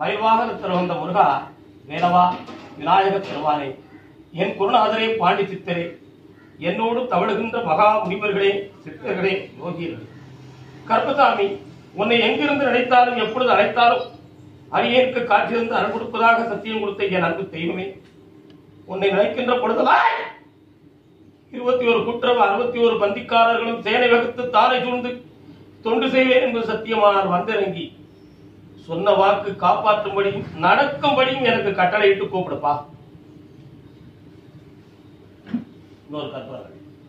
மயில்வாகனத்தில் வந்த முருகா வேலவா விநாயக பெருமானே என் குருநாதரே பாண்டி சித்தரே என்னோடு தவழுகின்ற மகா முனிவர்களே சித்தர்களே யோகியர்களே கர்ப்பசாமி உன்னை எங்கிருந்து நினைத்தாலும் எப்பொழுது அழைத்தாலும் அரியேற்கு காற்றிருந்து அருள் கொடுப்பதாக சத்தியம் கொடுத்த என் அன்பு தெய்வமே உன்னை நினைக்கின்ற பொழுதெல்லாம் இருபத்தி ஒரு குற்றம் அறுபத்தி ஒரு பந்திக்காரர்களும் சேனை வகுத்து தாரை சூழ்ந்து தொண்டு செய்வேன் என்பது சத்தியமானார் வந்திறங்கி சொன்ன வாக்கு காப்பாற்றும்படியும் நடக்கும்படியும் எனக்கு கட்டளையிட்டு கூப்பிடுப்பா இன்னொரு கற்பனை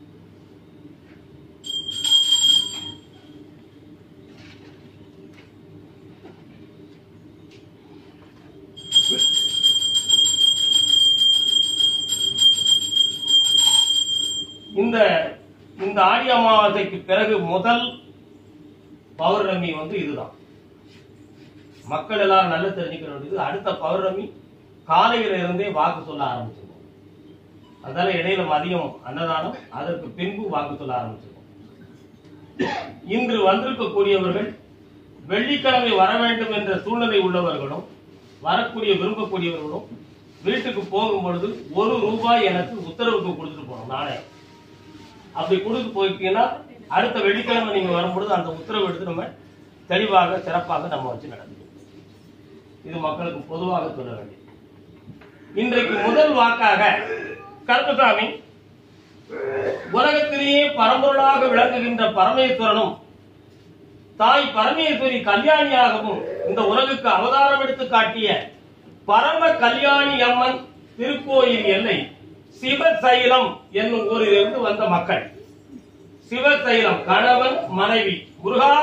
இந்த இந்த ஆடி அமாவாசைக்கு பிறகு முதல் பௌர்ணமி வந்து இதுதான் மக்கள் எல்லாரும் நல்லா தெரிஞ்சுக்க வேண்டியது அடுத்த பௌர்ணமி காலையில இருந்தே வாக்கு சொல்ல ஆரம்பிச்சிருவோம் அதனால இடையில மதியம் அன்னதானம் அதற்கு பின்பு வாக்கு சொல்ல ஆரம்பிச்சிருவோம் இன்று வந்திருக்கக்கூடியவர்கள் வெள்ளிக்கிழமை வர வேண்டும் என்ற சூழ்நிலை உள்ளவர்களும் வரக்கூடிய விரும்பக்கூடியவர்களும் வீட்டுக்கு போகும் பொழுது ஒரு ரூபாய் எனக்கு உத்தரவுக்கு கொடுத்துட்டு போகணும் நாணயம் அப்படி கொடுத்து போயிட்டீங்கன்னா அடுத்த வெள்ளிக்கிழமை நீங்க வரும்பொழுது அந்த உத்தரவு எடுத்து நம்ம தெளிவாக சிறப்பாக நம்ம வச்சு நடந்துக்கணும் இது மக்களுக்கு பொதுவாக சொல்ல வேண்டியது இன்றைக்கு முதல் வாக்காக கருப்பசாமி உலகத்திலேயே பரம்பொருளாக விளங்குகின்ற பரமேஸ்வரனும் தாய் பரமேஸ்வரி கல்யாணியாகவும் இந்த உலகுக்கு அவதாரம் எடுத்து காட்டிய பரம கல்யாணி அம்மன் திருக்கோயில் எல்லை சிவசைலம் என்னும் ஊரிலிருந்து வந்த மக்கள் சிவசைலம் கணவன் மனைவி முருகா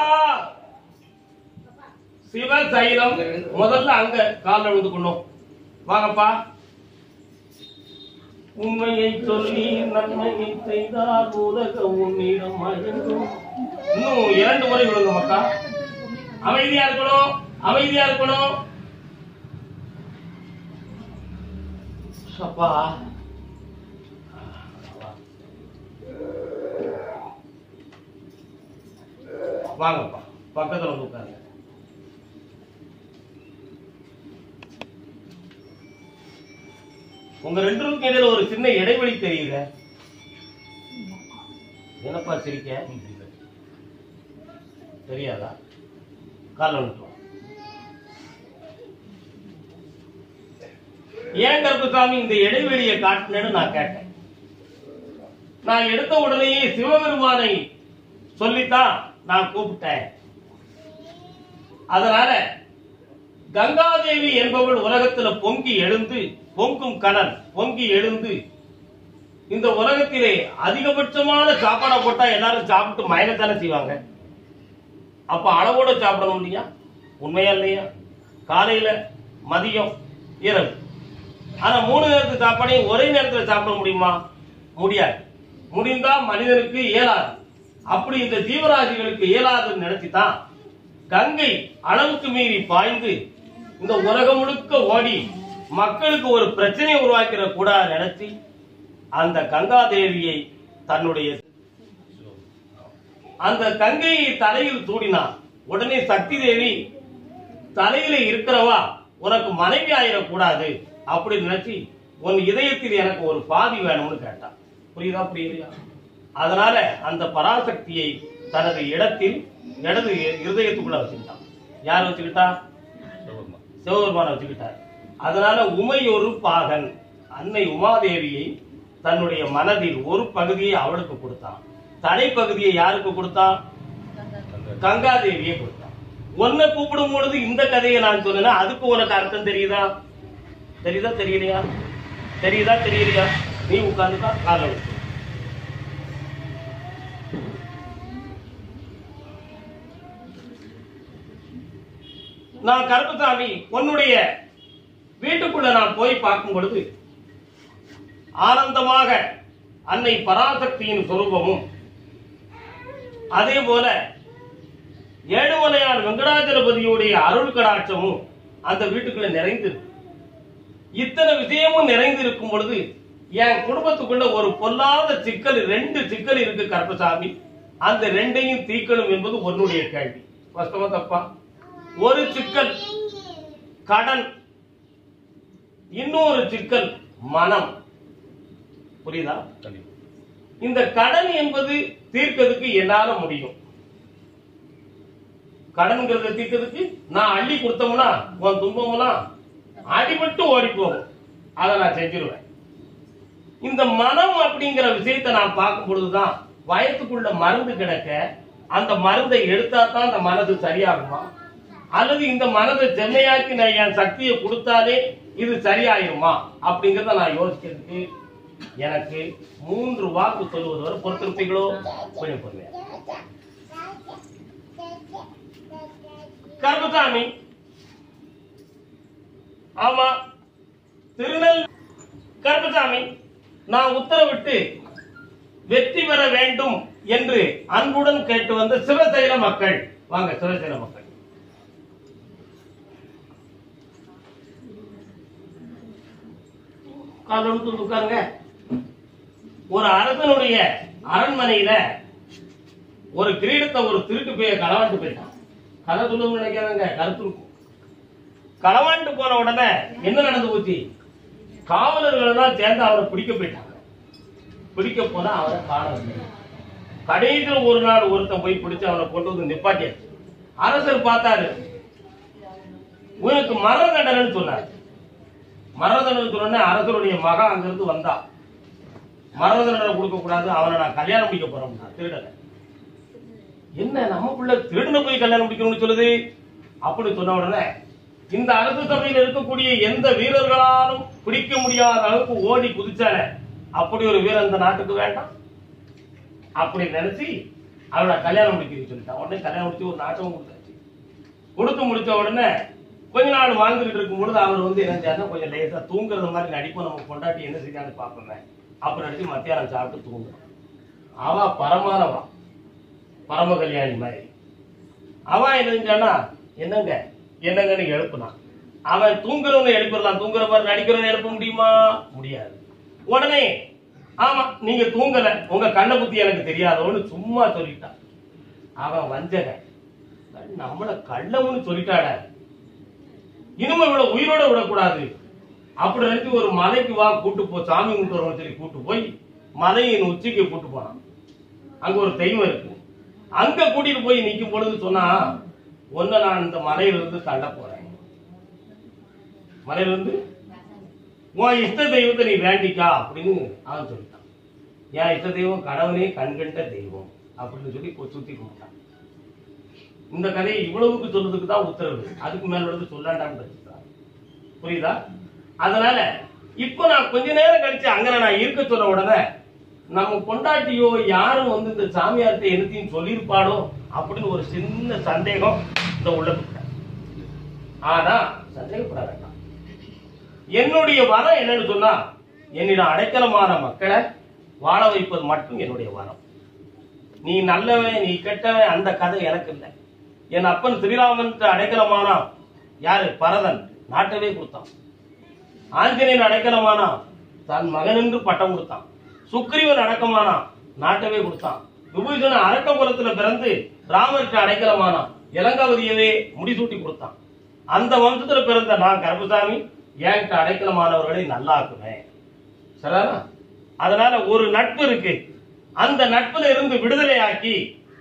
சிவசைலம் முதல்ல அங்க கால் விழுந்து கொண்டோம் வாங்கப்பா உண்மையை சொல்லி நன்மையை செய்தால் உலக உன்னிடம் மயங்கும் இன்னும் இரண்டு முறை விழுங்க மக்கா அமைதியா இருக்கணும் அமைதியா இருக்கணும் அப்பா வாங்கப்பா பக்கத்துல வந்து உட்காருங்க உங்க ரெண்டு பேருக்கு இடையில ஒரு சின்ன இடைவெளி தெரியுது என்னப்பா சிரிக்க தெரியாதா கால வந்துட்டோம் ஏன் கருப்புசாமி இந்த இடைவெளியை காட்டினேன்னு நான் கேட்டேன் நான் எடுத்த உடனேயே சிவபெருமானை சொல்லித்தான் நான் கூப்பிட்டேன் அதனால கங்காதேவி என்பவள் உலகத்துல பொங்கி எழுந்து பொங்கும் கனல் பொங்கி எழுந்து இந்த உலகத்திலே அதிகபட்சமான சாப்பாடை போட்டா எல்லாரும் சாப்பிட்டு மயங்கத்தானே செய்வாங்க அப்ப அளவோட சாப்பிடணும் இல்லையா உண்மையா இல்லையா காலையில மதியம் இரவு ஆனா மூணு நேரத்து சாப்பாடையும் ஒரே நேரத்துல சாப்பிட முடியுமா முடியாது முடிந்தா மனிதனுக்கு இயலாது அப்படி இந்த ஜீவராசிகளுக்கு இயலாதுன்னு நினைச்சுதான் கங்கை அளவுக்கு மீறி பாய்ந்து இந்த உலகம் முழுக்க ஓடி மக்களுக்கு ஒரு பிரச்சனையை உருவாக்கிற கூடாது நினைச்சு அந்த கங்கா தேவியை தன்னுடைய அந்த கங்கையை தலையில் தூடினான் உடனே சக்தி தேவி தலையில இருக்கிறவா உனக்கு மனைவி ஆயிடக்கூடாது அப்படி நினைச்சு உன் இதயத்தில் எனக்கு ஒரு பாதி வேணும்னு கேட்டான் புரியுதா புரியுதா அதனால அந்த பராசக்தியை தனது இடத்தில் இடது இருதயத்துக்குள்ள வச்சுக்கிட்டான் யார் வச்சுக்கிட்டா சிவபெருமான வச்சுக்கிட்டார் அதனால உமையொரு பாகன் அன்னை உமாதேவியை தன்னுடைய மனதில் ஒரு பகுதியை அவளுக்கு கொடுத்தான் தலைப்பகுதியை யாருக்கு கொடுத்தான் கங்காதேவியை கொடுத்தான் உன்னை கூப்பிடும் பொழுது இந்த கதையை நான் சொன்னேன்னா அதுக்கு உனக்கு அர்த்தம் தெரியுதா தெரியுதா தெரியலையா தெரியுதா தெரியலையா நீ உட்கார்ந்துக்கா காலை விட்டு நான் கருப்பசாமி உன்னுடைய வீட்டுக்குள்ள நான் போய் பார்க்கும் பொழுது ஆனந்தமாக அன்னை பராசக்தியின் சொரூபமும் அதே போல ஏழுமலையான் வெங்கடாச்சலபதியுடைய அருள் கடாட்சமும் அந்த வீட்டுக்குள்ள நிறைந்திருக்கு இத்தனை விஷயமும் நிறைந்திருக்கும் பொழுது என் குடும்பத்துக்குள்ள ஒரு பொல்லாத சிக்கல் ரெண்டு சிக்கல் இருக்கு கருப்பசாமி அந்த ரெண்டையும் தீக்கணும் என்பது உன்னுடைய கேள்வி வாஸ்தவா தப்பா ஒரு சிக்கல் கடன் இன்னொரு சிக்கல் மனம் புரியுதா கண்டிப்பா இந்த கடன் என்பது தீர்க்கிறதுக்கு என்னால முடியும் கடன்கிறத தீர்க்கிறதுக்கு நான் அள்ளி கொடுத்தோம்னா உன் துன்பம்லாம் அடிபட்டு ஓடி போகும் அதை நான் செஞ்சிருவேன் இந்த மனம் அப்படிங்கிற விஷயத்தை நான் பார்க்கும் பொழுதுதான் வயத்துக்குள்ள மருந்து கிடக்க அந்த மருந்தை எடுத்தா தான் அந்த மனது சரியாகுமா அல்லது இந்த மனதை செம்மையாக்கி நான் என் சக்தியை கொடுத்தாலே இது சரியாயிருமா அப்படிங்கறத நான் யோசிக்கிறதுக்கு எனக்கு மூன்று வாக்கு சொல்லுவது வரை பொறுத்திருப்பீங்களோ கொஞ்சம் பொறுமையா கருப்பசாமி ஆமா திருநெல் கருப்பசாமி நான் உத்தரவிட்டு வெற்றி பெற வேண்டும் என்று அன்புடன் கேட்டு வந்த சிவசைல மக்கள் வாங்க சிவசைல மக்கள் காதல் உட்காருங்க ஒரு அரசனுடைய அரண்மனையில ஒரு கிரீடத்தை ஒரு திருட்டு போய் களவாண்டு போயிட்டான் கதை சொல்லணும்னு நினைக்காதங்க கருத்து இருக்கும் களவாண்டு போன உடனே என்ன நடந்து போச்சு காவலர்கள் எல்லாம் சேர்ந்து அவரை பிடிக்க போயிட்டாங்க பிடிக்க போனா அவரை காணவில்லை கடைசியில் ஒரு நாள் ஒருத்தன் போய் பிடிச்சு அவனை கொண்டு வந்து நிப்பாட்டியாச்சு அரசர் பார்த்தாரு உனக்கு மரண தண்டனைன்னு சொன்னார் மரண தண்டனை சொன்ன அரசருடைய மகன் அங்கிருந்து வந்தா மரண தண்டனை கொடுக்க கூடாது அவனை நான் கல்யாணம் முடிக்க போறோம் திருடனை என்ன நம்ம பிள்ளை திருடனை போய் கல்யாணம் முடிக்கணும்னு சொல்லுது அப்படி சொன்ன உடனே இந்த அரசு சபையில் இருக்கக்கூடிய எந்த வீரர்களாலும் பிடிக்க முடியாத அளவுக்கு ஓடி குதிச்சானே அப்படி ஒரு வீரன் இந்த நாட்டுக்கு வேண்டாம் அப்படி நினைச்சு அவளை கல்யாணம் முடிக்க சொல்லிட்டான் உடனே கல்யாணம் முடிச்சு ஒரு நாட்டமும் கொடுத்தாச்சு கொடுத்து முடிச்ச உடனே கொஞ்ச நாள் வாழ்ந்துகிட்டு இருக்கும் பொழுது அவர் வந்து என்ன செஞ்சாருன்னா கொஞ்சம் லேசா தூங்குறது மாதிரி நடிப்போம் நம்ம கொண்டாட்டி என்ன செஞ்சான்னு பார்ப்போமே அப்ப நடிச்சு மத்தியானம் சாப்பிட்டு தூங்குறான் அவ பரமானவா பரம கல்யாணி மாதிரி அவன் என்ன செஞ்சானா என்னங்க என்னங்கன்னு எழுப்புனான் அவன் தூங்குறவனை எழுப்பிடலாம் தூங்குற மாதிரி நடிக்கிறவனை எழுப்ப முடியுமா முடியாது உடனே ஆமா நீங்க தூங்கல உங்க கண்ண புத்தி எனக்கு தெரியாதோன்னு சும்மா சொல்லிட்டான் அவன் வஞ்சகன் நம்மள கள்ளம்னு சொல்லிட்டாட இனிமே இவள உயிரோட விடக்கூடாது அப்படி நினைச்சு ஒரு மலைக்கு வா கூட்டு போ சாமி கும்பிட்டு வரணும் சொல்லி கூட்டு போய் மலையின் உச்சிக்கு கூட்டு போனான் அங்க ஒரு தெய்வம் இருக்கு அங்க கூட்டிட்டு போய் நிக்கும் பொழுது சொன்னா ஒன்ன நான் இந்த மலையில இருந்து தள்ள போறேன் மலையில இருந்து உன் இஷ்ட தெய்வத்தை நீ வேண்டிக்கா அப்படின்னு அவன் சொல்லிட்டான் என் இஷ்ட தெய்வம் கணவனே கண்கண்ட தெய்வம் அப்படின்னு சொல்லி கொ- சுத்தி கும்பிட்டான் இந்த கதையை இவ்வளவுக்கு சொல்றதுக்கு தான் உத்தரவு அதுக்கு மேல உள்ளது சொல்லாண்டான்னு வச்சுட்டான் புரியுதா அதனால இப்போ நான் கொஞ்ச நேரம் கழிச்சு அங்க நான் இருக்க சொன்ன உடனே நம்ம பொண்டாட்டியோ யாரும் வந்து இந்த சாமியார்ட்ட என்னத்தையும் சொல்லியிருப்பாளோ அப்படின்னு ஒரு சின்ன சந்தேகம் இந்த உள்ளதுக்கு ஆனா சந்தேகப்பட வேண்டாம் என்னுடைய வரம் என்னன்னு சொன்னா என்னிடம் அடைக்கலமான மக்களை வாழ வைப்பது மட்டும் என்னுடைய வரம் நீ நல்லவன் நீ கெட்டவன் அந்த கதை எனக்கு இல்லை என் அப்பன் ஸ்ரீராமன் அடைக்கலமானா யாரு பரதன் நாட்டவே கொடுத்தான் ஆஞ்சநேயன் அடைக்கலமானா தன் மகன் என்று பட்டம் கொடுத்தான் சுக்ரீவன் அடக்கமானா நாட்டவே கொடுத்தான் விபூஷணன் அரக்கபுரத்துல பிறந்து ராமருக்கு அடைக்கலமானா இளங்காவதியவே முடிசூட்டி கொடுத்தான் அந்த வம்சத்துல பிறந்த நான் கருப்பசாமி என்கிட்ட அடைக்கலமானவர்களை நல்லாக்குவேன் சரிதானா அதனால ஒரு நட்பு இருக்கு அந்த நட்புல இருந்து விடுதலையாக்கி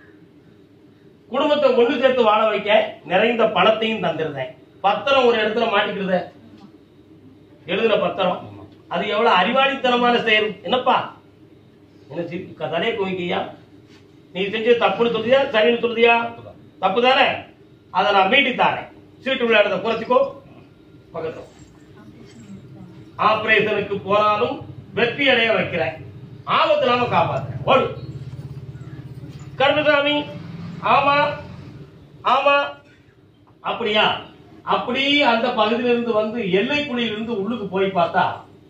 குடும்பத்தை ஒண்ணு சேர்த்து வாழ வைக்க நிறைந்த பணத்தையும் தந்திருந்தேன் பத்திரம் ஒரு இடத்துல மாட்டிக்கிறத எழுதுன பத்திரம் அது எவ்வளவு அறிவாளித்தனமான செயல் என்னப்பா என்ன சி- க- தலையை குவிக்கியா நீ செஞ்ச தப்புன்னு சொல்றியா சரின்னு சொல்றியா தப்பு தானே அதை நான் மீட்டி தாரேன் சீட்டு விளையாடுறத குறைச்சிக்கோ பக்கத்துல ஆபரேஷனுக்கு போனாலும் வெற்றி அடைய வைக்கிறேன் ஆபத்து இல்லாம காப்பாத்துறேன் ஓடு கருமசாமி ஆமா ஆமா அப்படியா அப்படி அந்த பகுதியில இருந்து வந்து எல்லை இருந்து உள்ளுக்கு போய் பார்த்தா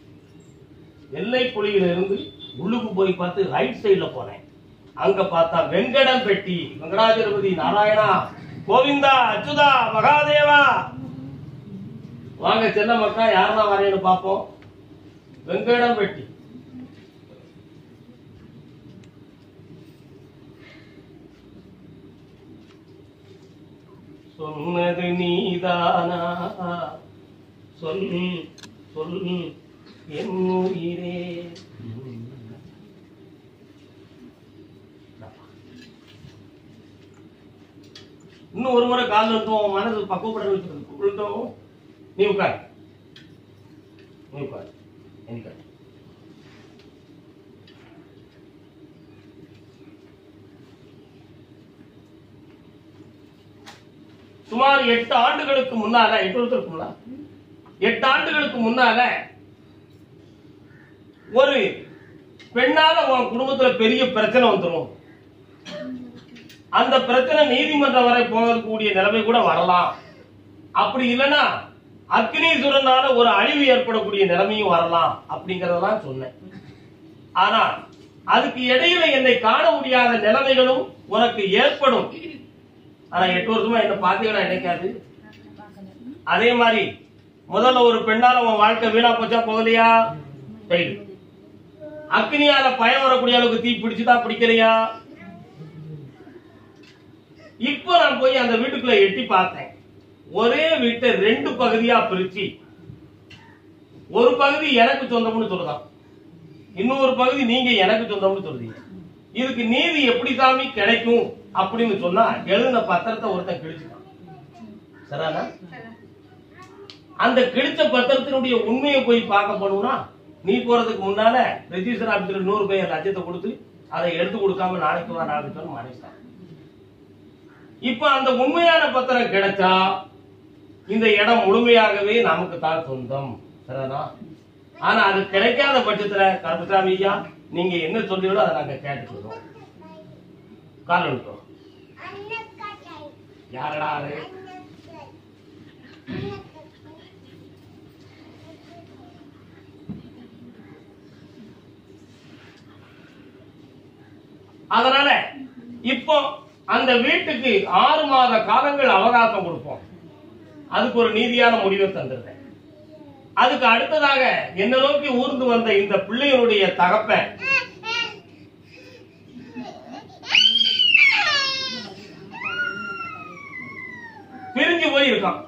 எல்லை இருந்து உள்ளுக்கு போய் பார்த்து ரைட் சைடுல போனேன் அங்க பார்த்தா வெங்கடம் பெட்டி வெங்கடாஜலபதி நாராயணா கோவிந்தா அச்சுதா மகாதேவா வாங்க சென்ன மக்கா யாரெல்லாம் வரையன்னு பார்ப்போம் வெங்கடம் பெட்டி சொன்னது நீதானா சொல் சொல் என் உயிரே இன்னும் ஒரு முறை கால் இருக்கும் மனசு பக்குவப்பட வச்சுருக்கு விழுந்தோம் நீ உட்கார் நீ உட்கார் நீ உட்கார் சுமார் எட்டு ஆண்டுகளுக்கு முன்னால எட்டு வருஷத்துக்கு முன்னால எட்டு ஆண்டுகளுக்கு முன்னால ஒரு பெண்ணால உன் குடும்பத்துல பெரிய பிரச்சனை வந்துடும் அந்த பிரச்சனை நீதிமன்றம் வரை போகக்கூடிய நிலைமை கூட வரலாம் அப்படி இல்லைன்னா அக்னீஸ்வரனால ஒரு அழிவு ஏற்படக்கூடிய நிலைமையும் வரலாம் அப்படிங்கறதெல்லாம் சொன்னேன் ஆனா அதுக்கு இடையில என்னை காண முடியாத நிலைமைகளும் உனக்கு ஏற்படும் ஆனா எட்டு வருஷமா என்ன பாத்தீங்கன்னா நினைக்காது அதே மாதிரி முதல்ல ஒரு பெண்ணால உன் வாழ்க்கை வீணா போச்சா போகலையா போயிடு அக்னியால பயம் வரக்கூடிய அளவுக்கு தீ பிடிச்சுதா பிடிக்கலையா இப்போ நான் போய் அந்த வீட்டுக்குள்ள எட்டி பார்த்தேன் ஒரே வீட்டை ரெண்டு பகுதியா பிரிச்சு ஒரு பகுதி எனக்கு சொந்தம்னு சொல்லுதான் இன்னொரு பகுதி நீங்க எனக்கு சொந்தம்னு சொல்றீங்க இதுக்கு நீதி எப்படி சாமி கிடைக்கும் அப்படின்னு சொன்னா எழுதின பத்திரத்தை ஒருத்தன் கிழிச்சுட்டான் சரிதானா அந்த கிழிச்ச பத்திரத்தினுடைய உண்மையை போய் பார்க்க போனோம்னா நீ போறதுக்கு முன்னால ரெஜிஸ்டர் ஆபீஸ்ல நூறு பேர் லட்சத்தை கொடுத்து அதை எடுத்து கொடுக்காம நாளைக்கு வா நாளைக்கு வான்னு மறைச்சிட்டான் இப்ப அந்த உண்மையான பத்திரம் கிடைச்சா இந்த இடம் முழுமையாகவே நமக்கு தான் சொந்தம் சரிதானா ஆனா அது கிடைக்காத பட்சத்துல கருப்பசாமி ஐயா நீங்க என்ன சொல்றீங்களோ அதை நாங்க கேட்டுக்கிறோம் கால் விட்டோம் யாரடா அது அதனால இப்போ அந்த வீட்டுக்கு ஆறு மாத காலங்கள் அவகாசம் கொடுப்போம் அதுக்கு ஒரு நீதியான முடிவை தந்துருந்தேன் அதுக்கு அடுத்ததாக என்ன நோக்கி ஊர்ந்து வந்த இந்த பிள்ளைகளுடைய தகப்பன் பிரிஞ்சு போய் இருக்கான்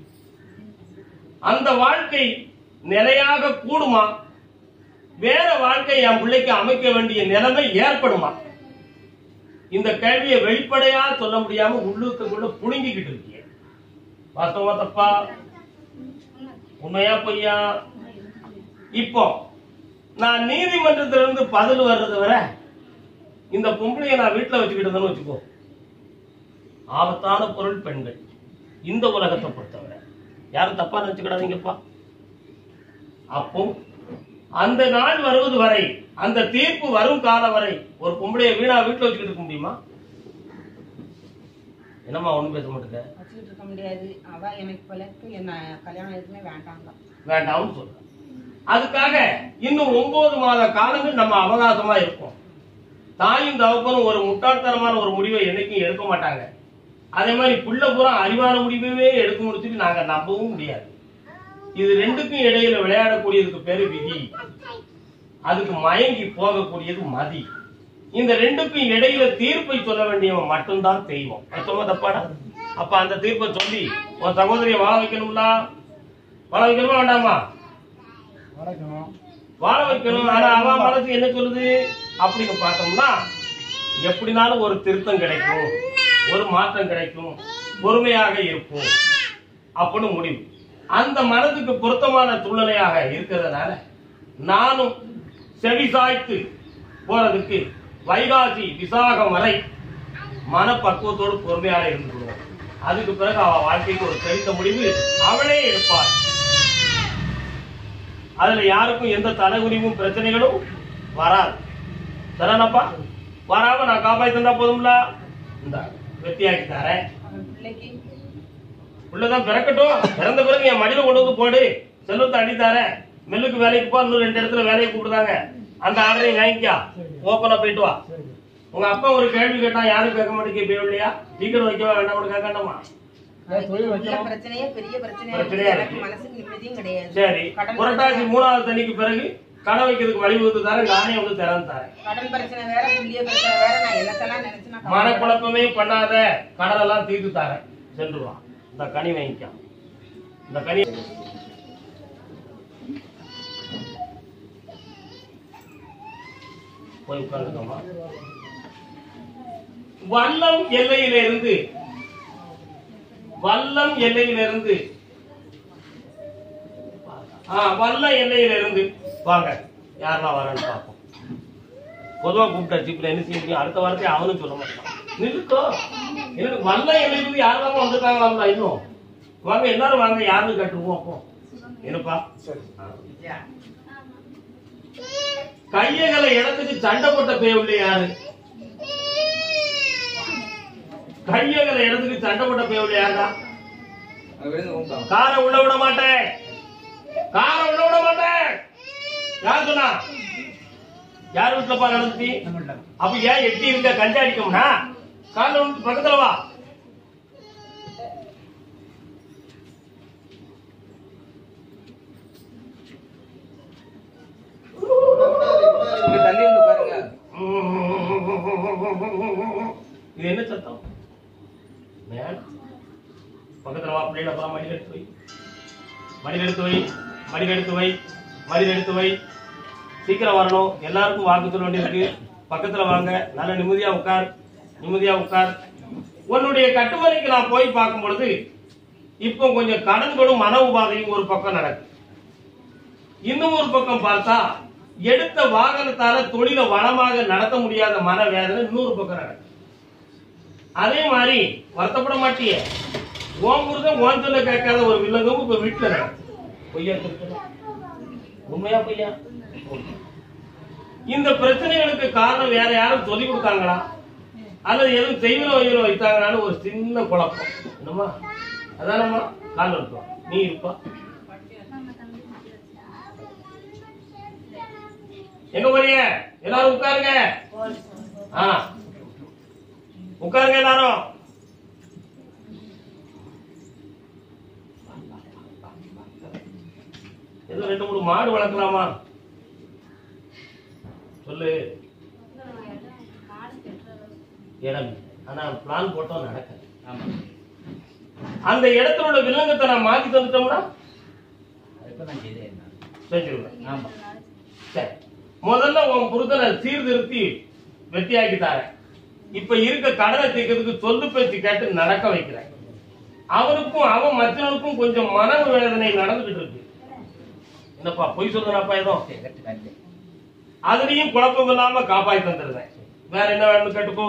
அந்த வாழ்க்கை நிலையாக கூடுமா வேற வாழ்க்கை என் பிள்ளைக்கு அமைக்க வேண்டிய நிலைமை ஏற்படுமா இந்த கேள்வியை வெளிப்படையா சொல்ல முடியாம உள்ளுக்குள்ள புடுங்கிக்கிட்டு இருக்கீங்க வாஸ்தவமா தப்பா உண்மையா பொய்யா இப்போ நான் நீதிமன்றத்திலிருந்து பதில் வர்றது வரை இந்த பொம்பளைய நான் வீட்டுல வச்சுக்கிட்டதுன்னு வச்சுக்கோ ஆபத்தான பொருள் பெண்கள் இந்த உலகத்தை பொறுத்தவரை யாரும் தப்பா நினைச்சுக்கிடாதீங்கப்பா அப்போ அந்த நாள் வருவது வரை அந்த தீர்ப்பு வரும் காலம் வரை ஒரு பொம்பளைய வீணா வீட்டுல வச்சுக்கிட்டு இருக்க முடியுமா என்னம்மா ஒண்ணும் பேச மாட்டேங்க வச்சுக்கிட்டு இருக்க முடியாது அவ எனக்கு பிள்ளைக்கு என்ன கல்யாணம் எதுவுமே வேண்டாங்க வேண்டாம்னு சொல்றேன் அதுக்காக இன்னும் ஒன்பது மாத காலங்கள் நம்ம அவகாசமா இருக்கும் தாயும் தகப்பனும் ஒரு முட்டாள்தனமான ஒரு முடிவை என்னைக்கும் எடுக்க மாட்டாங்க அதே மாதிரி புள்ள பூரா அறிவான முடிவையே எடுக்க முடிச்சுட்டு நாங்க நம்பவும் முடியாது இது ரெண்டுக்கும் இடையில விளையாடக்கூடியதுக்கு பேரு விதி அதுக்கு மயங்கி போகக்கூடியது மதி இந்த ரெண்டுக்கும் இடையில தீர்ப்பை சொல்ல வேண்டியவன் மட்டும்தான் தெய்வம் சும்மா தப்பாடா அப்ப அந்த தீர்ப்பை சொல்லி உன் சகோதரியை வாழ வைக்கணும்ல வாழ வைக்கணுமா வேண்டாமா வாழ வைக்கணும் ஆனா அவன் மனசு என்ன சொல்லுது அப்படின்னு பார்த்தோம்னா எப்படினாலும் ஒரு திருத்தம் கிடைக்கும் ஒரு மாற்றம் கிடைக்கும் பொறுமையாக இருக்கும் அப்படின்னு முடிவு அந்த மனதுக்கு பொருத்தமான சூழ்நிலையாக இருக்கிறதுனால நானும் செவிசாய்த்து போறதுக்கு வைகாசி விசாகம் வரை மனப்பக்குவத்தோடு பொறுமையாக இருந்துருவோம் அதுக்கு பிறகு அவ வாழ்க்கைக்கு ஒரு தெரிந்த முடிவு அவளே எடுப்பாள் அதுல யாருக்கும் எந்த தலைகுனிவும் பிரச்சனைகளும் வராது சரியானப்பா வராம நான் காப்பாத்தி தந்தா போதும்ல இந்த வெத்தியாக்கி தரேன் அவன் பிள்ளைக்கு உள்ளதான் பிறக்கட்டும் பிறந்த பிறகு என் மடியில கொண்டு வந்து போடு செல்வத்தை அடி தரேன் மில்லுக்கு வேலைக்கு போ இன்னும் ரெண்டு இடத்துல வேலையை கூப்பிடுதாங்க அந்த ஆர்டரையும் வாங்கிக்கா ஓப்பனா போயிட்டு வா உங்க அப்பா ஒரு கேள்வி கேட்டா யாரும் கேட்க மாட்டேங்க இல்லையா சீக்கிரம் வைக்கவா வேண்டாம் கேட்க வேண்டாமா உள்ள பிரச்சனையே பெரிய பிரச்சனையா பிரச்சனையா இருக்கு. இருக்கு. எனக்கு மனசுக்கு நிம்மதியும் கிடையாது சரி கடன் புரட்டாசி பிரச்சனை- மூணாவது தண்ணிக்கு பிறகு கடை வைக்கிறதுக்கு வழிவகுத்து தரேன் நானே வந்து திறந்து தரேன் கடன் பிரச்சனை வேற புள்ளிய பிரச்சனை வேற நான் என்னத்தெல்லாம் நினைச்சு நான் கவலைப்படுறேன். மனக்குழப்பமே பண்ணாத கடலெல்லாம் தீர்த்து தரேன் சென்று வா இந்த கனி வாங்கிக்க இந்த கனி போய் உட்கார்ந்துக்கோமா வல்லம் எல்லையில இருந்து வல்லம் எல்லையில இருந்து ஆ வல்லம் எல்லையில இருந்து வாங்க யாரெல்லாம் வரேன்னு பார்ப்போம் பொதுவா கூப்பிட்டா ஜிப்ல என்ன செய்ய முடியும் அடுத்த வாரத்தை அவனும் சொல்ல மாட்டான் நிறுத்தோ எனக்கு வல்லம் எல்லையில இருந்து யாரெல்லாம் வந்திருக்காங்களா இன்னும் வாங்க எல்லாரும் வாங்க யாருன்னு கட்டுவோம் அப்போ என்னப்பா ஆ. கையகல இடத்துக்கு சண்டை போட்ட பேவுல யாரு கையகல இடத்துக்கு சண்டை போட்ட பேவுல யாருடா காரை உள்ள விட மாட்டேன் காரை உள்ள விட மாட்டேன் யார் சொன்னா யார் வீட்டுலப்பா நடந்துச்சு அப்ப ஏன் எட்டி இருக்க கஞ்சா அடிக்கும்னா கால வந்து பக்கத்துல வா தள்ளி வந்து பாருங்க இது என்ன சத்தம் மேடம் பக்கத்துல வா பிள்ளைல பா மடியில் எடுத்து வை மடியில் எடுத்து வை மடியில் எடுத்து வை மடியில் எடுத்து வை சீக்கிரம் வரணும் எல்லாருக்கும் வாக்கு சொல்ல வேண்டியிருக்கு பக்கத்துல வாங்க நல்ல நிம்மதியா உட்கார் நிம்மதியா உட்கார் உன்னுடைய கட்டுமனைக்கு நான் போய் பார்க்கும் பொழுது இப்போ கொஞ்சம் கடன்களும் மன உபாதையும் ஒரு பக்கம் நடக்கு இன்னும் ஒரு பக்கம் பார்த்தா எடுத்த வாகனத்தால தொழிலை வளமாக நடத்த முடியாத மன வேதனை இன்னொரு பக்கம் நடக்கு அதே மாதிரி வருத்தப்பட மாட்டியே ஓம் முருகன் ஓன் சொல்ல கேட்காத ஒரு வில்லங்கம் இப்ப வீட்டுல நடக்கு பொய்யா சொல்லுங்க உண்மையா பொய்யா இந்த பிரச்சனைகளுக்கு காரணம் வேற யாரும் சொல்லி கொடுத்தாங்களா அல்லது எதுவும் செய்வனோ வைவனோ வைத்தாங்களான்னு ஒரு சின்ன குழப்பம் என்னம்மா அதானம்மா கால் இருக்கும் நீ இருப்பா எங்க போறீங்க எல்லாரும் உட்காருங்க ஆ உட்காருங்க எல்லாரும் ஏதோ ரெண்டு மூணு மாடு வளர்க்கலாமா சொல்லு இடம் ஆனா பிளான் போட்டோம் நடக்க ஆமா அந்த இடத்துல உள்ள வில்லங்கத்தை நான் மாத்தி தந்துட்டோம்னா அதுக்கு நான் செய்தேன் நான். செஞ்சிருவேன் ஆமா சரி முதல்ல உன் புருஷனை சீர்திருத்தி வெட்டியாக்கி தரேன் இப்ப இருக்க கடனை தீர்க்கிறதுக்கு சொல்லு பேச்சு கேட்டு நடக்க வைக்கிறேன் அவனுக்கும் அவன் மற்றவனுக்கும் கொஞ்சம் மன வேதனை நடந்துகிட்டு இருக்கு என்னப்பா பொய் சொல்றேனாப்பா ஏதோ சரி, கரெக்ட், கரெக்ட். அதுலயும் குழப்பம் இல்லாம காப்பாத்தி தந்துடுறேன் வேற என்ன வேணும்னு கேட்டுக்கோ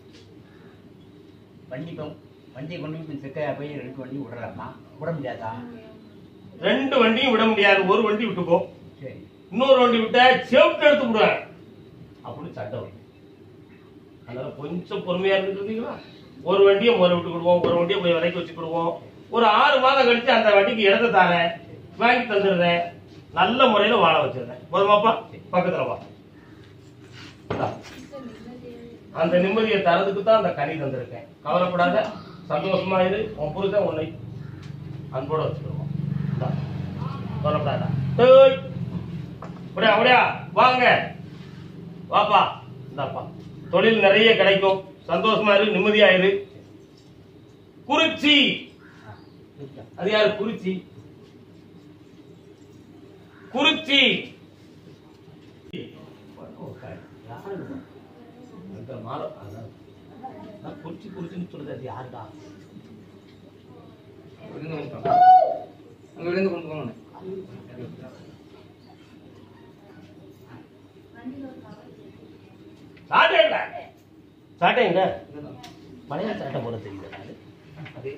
வண்டி இப்போ வண்டியை கொண்டு போய் செக்க போய் ரெண்டு வண்டி விடலாமா விட முடியாதா ரெண்டு வண்டியும் விட முடியாது ஒரு வண்டி விட்டுக்கோ சரி இன்னொரு வண்டி விட்டா செவுட்டு எடுத்து விடுவேன் அப்படின்னு சண்டை வரும் அதனால கொஞ்சம் பொறுமையா இருந்துருந்தீங்களா ஒரு வண்டியை முதல்ல விட்டுக்கிடுவோம் ஒரு வண்டியை போய் விலைக்கு வச்சுக்கிடுவோம் ஒரு ஆறு மாதம் கழிச்சு அந்த வண்டிக்கு இடத்த தரேன் வாங்கி தந்துடுறேன் நல்ல முறையில வாழ வச்சிடுறேன் போதுமாப்பா பக்கத்துல வா இந்தா. அந்த நிம்மதியை தரதுக்கு தான் அந்த கனி தந்திருக்கேன் கவலைப்படாத சந்தோஷமா இரு உன் புருஷன் உன்னை அன்போட வச்சுக்கிடுவோம் இந்தா. கவலைப்படாத டேய். அப்படியா அப்படியா வாங்க வாப்பா இந்தாப்பா தொழில் நிறைய கிடைக்கும் சந்தோஷமா இரு நிம்மதியா இரு குறிச்சி அது யாரு குறிச்சி குறிச்சி அந்த மாலை- அதான். நான் குறிச்சி குறிச்சின்னு சொல்றது அது யாருடா விழுந்து கொண்டு போங்க. அங்க விழுந்து கொண்டு போங்க சாட்டை இல்ல சாட்டை எங்க பழைய சாட்டை போட தெரியல அதே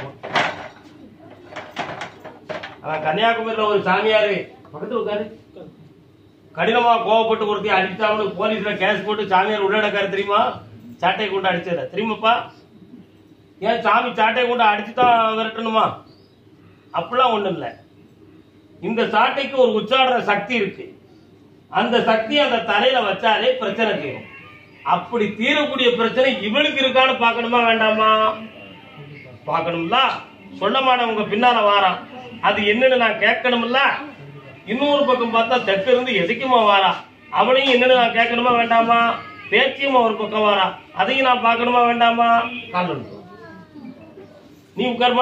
அவன் கன்னியாகுமரியில ஒரு சாமியாரு பக்கத்துல உட்காரு கடினமா கோவப்பட்டு ஒருத்தி அடிச்சாமனு போலீஸ்ல கேஸ் போட்டு சாமியார் உள்ளடக்காரு தெரியுமா சாட்டை கொண்டு அடிச்சத தெரியுமாப்பா ஏன் சாமி சாட்டை கொண்டு அடிச்சுதான் விரட்டணுமா அப்படிலாம் ஒண்ணும் இல்ல இந்த சாட்டைக்கு ஒரு உச்சாரண சக்தி இருக்கு அந்த சக்தி அந்த தலையில வச்சாலே பிரச்சனை தீரும் அப்படி தீரக்கூடிய பிரச்சனை இவளுக்கு இருக்கான்னு பார்க்கணுமா வேண்டாமா பார்க்கணும்ல சொல்ல மாட்டேன் உங்க பின்னால வாரான் அது என்னன்னு நான் கேட்கணும்ல இன்னொரு பக்கம் பார்த்தா தெற்க இருந்து எதுக்குமா வாரா அவனையும் என்னன்னு நான் கேட்கணுமா வேண்டாமா பேச்சியமா ஒரு பக்கம் வாரா அதையும் நான் பார்க்கணுமா வேண்டாமா கால் ஒன்று. நீ உட்காருமா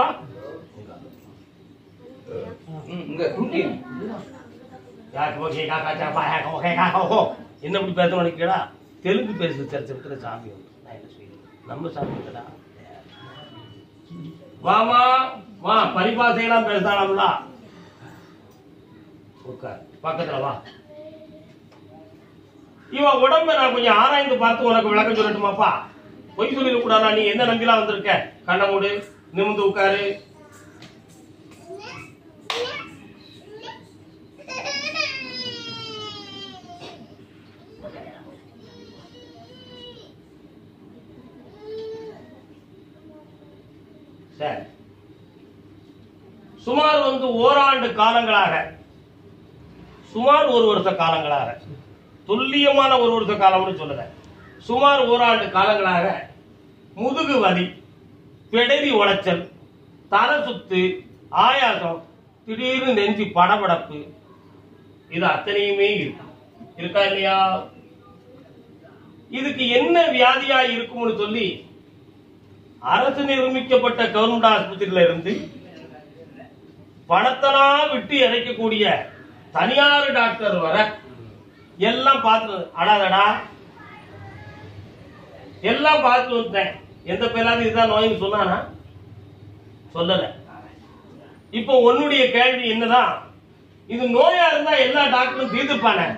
ம், இங்க இங்க. யாருக்கு ஓகே காக்கா சாப்பா ஓகே காக்கா ஓ என்ன இப்படி பேச நினைக்கிறா தெலுங்கு பேசுற சரித்திரத்துல சாமி உண்டு நான் என்ன செய்யணும் நம்ம சாமி இல்லடா வாமா வா பரிபாசையெல்லாம் பேசலாம்ல உட்கார் பக்கத்துல வா இவன் உடம்ப நான் கொஞ்சம் ஆராய்ந்து பார்த்து உனக்கு விளக்கம் சொல்லட்டுமாப்பா பொய் சொல்லிட கூடாதா நீ என்ன நம்பிலாம் வந்திருக்க கண்ணை மூடு நிமிந்து உட்காரு சரி சுமார் வந்து ஓராண்டு காலங்களாக சுமார் ஒரு வருஷ காலங்களாக துல்லியமான ஒரு வருஷ காலம்னு சொல்லுற சுமார் ஓராண்டு காலங்களாக முதுகு வலி பிடரி உளைச்சல் தலை சுத்து ஆயாசம் திடீர்னு நெஞ்சு படபடப்பு இது அத்தனையுமே இருக்கு இருக்கா இல்லையா இதுக்கு என்ன வியாதியா இருக்கும்னு சொல்லி அரசு நிர்மிக்கப்பட்ட கவர்மெண்ட் ஆஸ்பத்திரியில இருந்து பணத்தெல்லாம் விட்டு இறைக்கக்கூடிய தனியார் டாக்டர் வர எல்லாம் பார்த்து அடாதடா எல்லாம் பார்த்து வந்துட்டேன் எந்த பேராவது இதுதான் நோய்னு சொன்னானா சொல்லல இப்போ உன்னுடைய கேள்வி என்னதான் இது நோயா இருந்தா எல்லா டாக்டரும் தீர்த்துப்பானே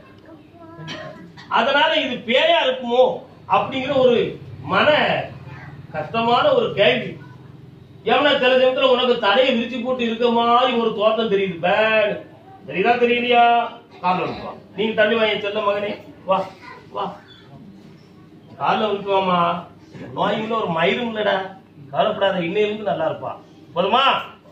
அதனால இது பேயா இருக்குமோ அப்படிங்கிற ஒரு மன கஷ்டமான ஒரு கேள்வி எவனா சில சமயத்துல உனக்கு தலையை விரிச்சு போட்டு இருக்க மாதிரி ஒரு தோட்டம் தெரியுது பேட் தெரியுதா தெரியலையா காலில் விட்டுவா நீங்க தள்ளி வாங்க செல்ல மகனே வா வா காலில் விட்டுவாமா நோய்கள ஒரு மயிரும் இல்லடா கவலைப்படாத இன்னையிலிருந்து நல்லா இருப்பா போதுமா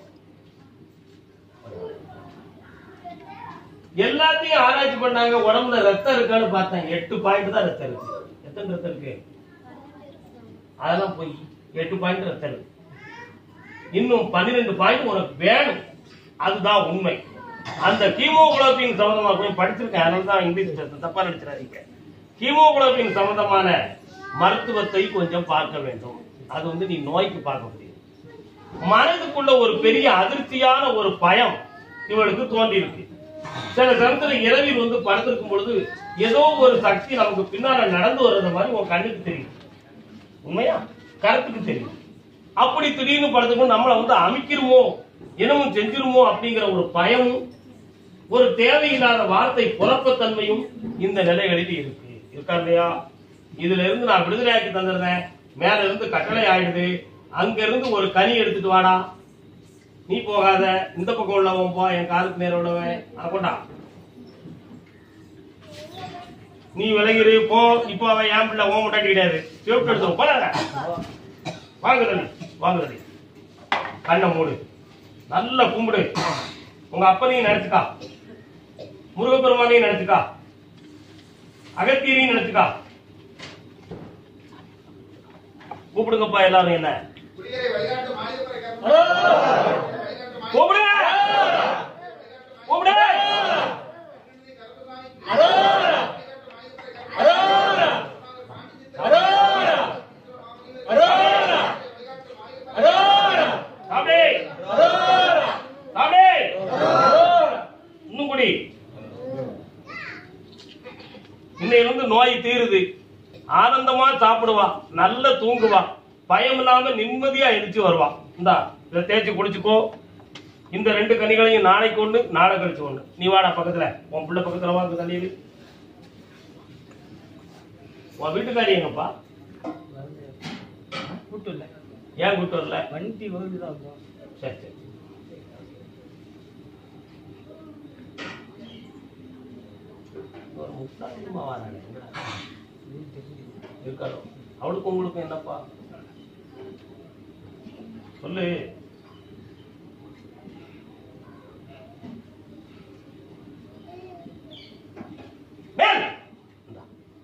எல்லாத்தையும் ஆராய்ச்சி பண்ணாங்க உடம்புல ரத்தம் இருக்கான்னு பார்த்தேன் எட்டு பாயிண்ட் தான் ரத்தம் இருக்கு எத்தனை ரத்தம் இருக்கு அதெல்லாம் போய் எட்டு பாயிண்ட் ரத்தம் இருக்கு இன்னும் பன்னிரெண்டு பாயிண்ட் உனக்கு வேணும் அதுதான் உண்மை அந்த கீமோகுளோபின் சம்பந்தமா கொஞ்சம் படிச்சிருக்கேன் அதனால தான் இங்கிலீஷ் பேசுறேன் தப்பா நினைச்சிடாதீங்க கீமோகுளோபின் சம்பந்தமான மருத்துவத்தை கொஞ்சம் பார்க்க வேண்டும் அது வந்து நீ நோய்க்கு பார்க்க முடியும் மனதுக்குள்ள ஒரு பெரிய அதிர்ச்சியான ஒரு பயம் இவளுக்கு தோன்றி இருக்கு சில சமயத்துல இரவில் வந்து படுத்திருக்கும் பொழுது ஏதோ ஒரு சக்தி நமக்கு பின்னால நடந்து வர்றது மாதிரி உன் கண்ணுக்கு தெரியும் உண்மையா கருத்துக்கு தெரியும் அப்படி திடீர்னு படுத்துக்கும் நம்மளை வந்து அமைக்கிறோமோ என்னமும் செஞ்சிருமோ அப்படிங்கிற ஒரு பயமும் ஒரு தேவையில்லாத வார்த்தை குழப்பத்தன்மையும் இந்த நிலைகளில் இருக்கு இருக்கா இல்லையா இதுல இருந்து நான் விடுதலையாக்கி தந்துடுறேன் மேல இருந்து கட்டளை ஆயிடுது அங்க இருந்து ஒரு கனி எடுத்துட்டு வாடா நீ போகாத இந்த பக்கம் உள்ளவன் போ என் காலுக்கு நேரம் உள்ளவன் அதை கொண்டா நீ விலகிரு போ இப்போ அவன் என் பிள்ளை ஓ முட்டாட்டி கிடையாது சேஃப்ட் எடுத்து போறாங்க வாங்க தண்ணி வாங்க தண்ணி கண்ணை மூடு நல்லா கும்பிடு உங்க அப்பனையும் நினைச்சுக்கா முருகப்பெருமானையும் நினைச்சுக்கா அகத்தியரையும் நினைச்சுக்கா கூப்பிடுங்கப்பா எல்லாரும் என்ன குடியரை வழிகாட்டு மாநிலத்துறை கருத்து கூப்பிடு கூப்பிடு சாப்பிடு சாப்பிடு இன்னும் குடி இன்னையிலிருந்து நோய் தீருது ஆனந்தமா சாப்பிடுவா நல்லா தூங்குவா பயம் இல்லாம நிம்மதியா எந்திரிச்சு வருவா இந்தா இதை தேய்ச்சி குடிச்சுக்கோ இந்த ரெண்டு கனிகளையும் நாளைக்கு ஒண்ணு நாளை கழிச்சு ஒண்ணு நீ வாடா பக்கத்துல உன் பிள்ளை பக்கத்துல வா இந்த தண்ணியில் உன் வீட்டுக்காரி எங்கப்பா கூட்டு இல்லை ஏன் கூட்டு வரல வண்டி வகுந்து தான் இருக்கும் சரி சரி ஒரு முத்தாளிமா வரானே, எங்கடா? இருக்காரோ அவளுக்கும் உங்களுக்கும் என்னப்பா சொல்லு மேல். இந்தா.